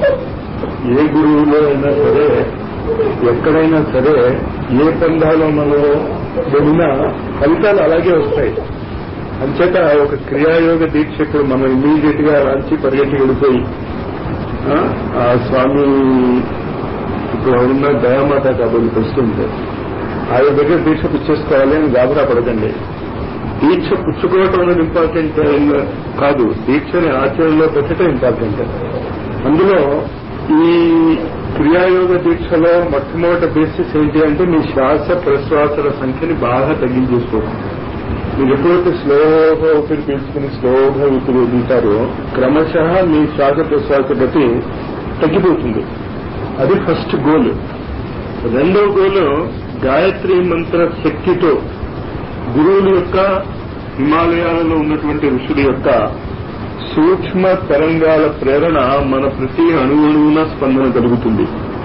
ఏ గురువులో అయినా సరే ఎక్కడైనా సరే ఏ పంధాలో మనం వెళ్ళినా ఫలితాలు అలాగే వస్తాయి అంచేత ఒక క్రియాయోగ దీక్షకుడు మనం ఇమీడియట్ గా రాంచి పరిగెట్టి వెళ్ళిపోయి ఆ, ఆ స్వామి ఇప్పుడు ఉన్న దయామాత కాబట్టి వస్తుంటే ఆయన దగ్గర దీక్ష పుచ్చేసుకోవాలి అని గాబరా పడకండి దీక్ష పుచ్చుకోవటం అనేది ఇంపార్టెంట్ కాదు దీక్షని ఆచరణలో పెట్టడం ఇంపార్టెంట్ అందులో ఈ క్రియాయోగ దీక్షలో మొట్టమొదటి బేసిస్ ఏంటి అంటే మీ శ్వాస ప్రశ్వాసల సంఖ్యని బాగా తగ్గించేసుకోవడం మీరు ఎప్పుడైతే స్లోగా ఊపిరి పీల్చుకుని స్లోగా ఊపిరి వదులుతారో క్రమశః మీ శ్వాస ప్రశ్వాస గతి తగ్గిపోతుంది అది ఫస్ట్ గోల్ రెండో గోలు గాయత్రి మంత్ర శక్తితో గురువుల యొక్క హిమాలయాలలో ఉన్నటువంటి ఋషుల యొక్క సూక్ష్మ తరంగాల ప్రేరణ మన ప్రతి అణువున స్పందన కలుగుతుంది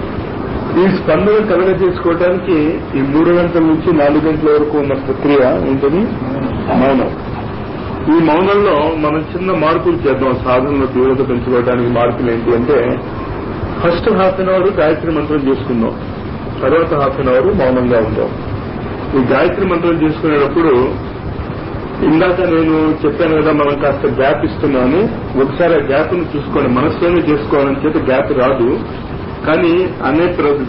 ఈ స్పందన కలగ చేసుకోవడానికి ఈ మూడు గంటల నుంచి నాలుగు గంటల వరకు ఉన్న ప్రక్రియ ఉంటుంది మౌనం ఈ మౌనంలో మనం చిన్న మార్పులు చేద్దాం సాధనలో తీవ్రత పెంచుకోవడానికి మార్పులు ఏంటి అంటే first half an hour Gayatri మంత్రం చేసుకుందాం తర్వాత హాఫ్ అన్ అవర్ మౌనంగా ఉందాం ఈ గాయత్రి మంత్రం చేసుకునేటప్పుడు ఇందాక నేను చెప్పాను కదా మనం కాస్త గ్యాప్ ఇస్తున్నాను ఒకసారి ఆ గ్యాప్ ను చూసుకోండి మనసులోనే చేసుకోవాలని చెప్పి గ్యాప్ రాదు కానీ అనే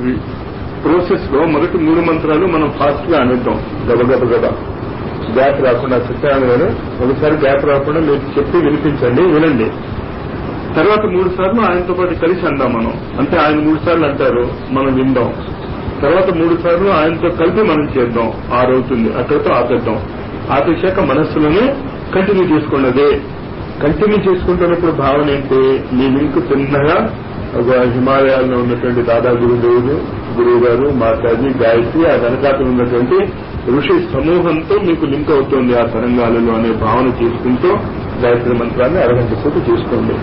ప్రోసెస్ లో మొదటి మూడు మంత్రాలు మనం ఫాస్ట్ గా అనేద్దాం గబగబ గబ గ్యాప్ రాకుండా చెప్పాను నేను ఒకసారి గ్యాప్ రాకుండా మీరు చెప్పి వినిపించండి వినండి తర్వాత మూడు సార్లు ఆయనతో పాటు కలిసి అందాం మనం అంటే ఆయన మూడు సార్లు అంటారు మనం విందాం తర్వాత మూడు సార్లు ఆయనతో కలిపి మనం చేద్దాం ఆరు అవుతుంది అక్కడితో ఆపేద్దాం ఆపేశాక మనస్సులోనే కంటిన్యూ చేసుకోండి అదే కంటిన్యూ చేసుకుంటున్నప్పుడు భావన ఏంటి మీ లింక్ చిన్నగా ఒక హిమాలయాల్లో ఉన్నటువంటి దాదా గురుదేవుడు గురువు గారు మాతాజీ గాయత్రి ఆ వెనకాతలు ఉన్నటువంటి ఋషి సమూహంతో మీకు లింక్ అవుతుంది ఆ తరంగాలలో అనే భావన చేసుకుంటూ గాయత్రి మంత్రాన్ని అరగంట సేపు చేసుకోండి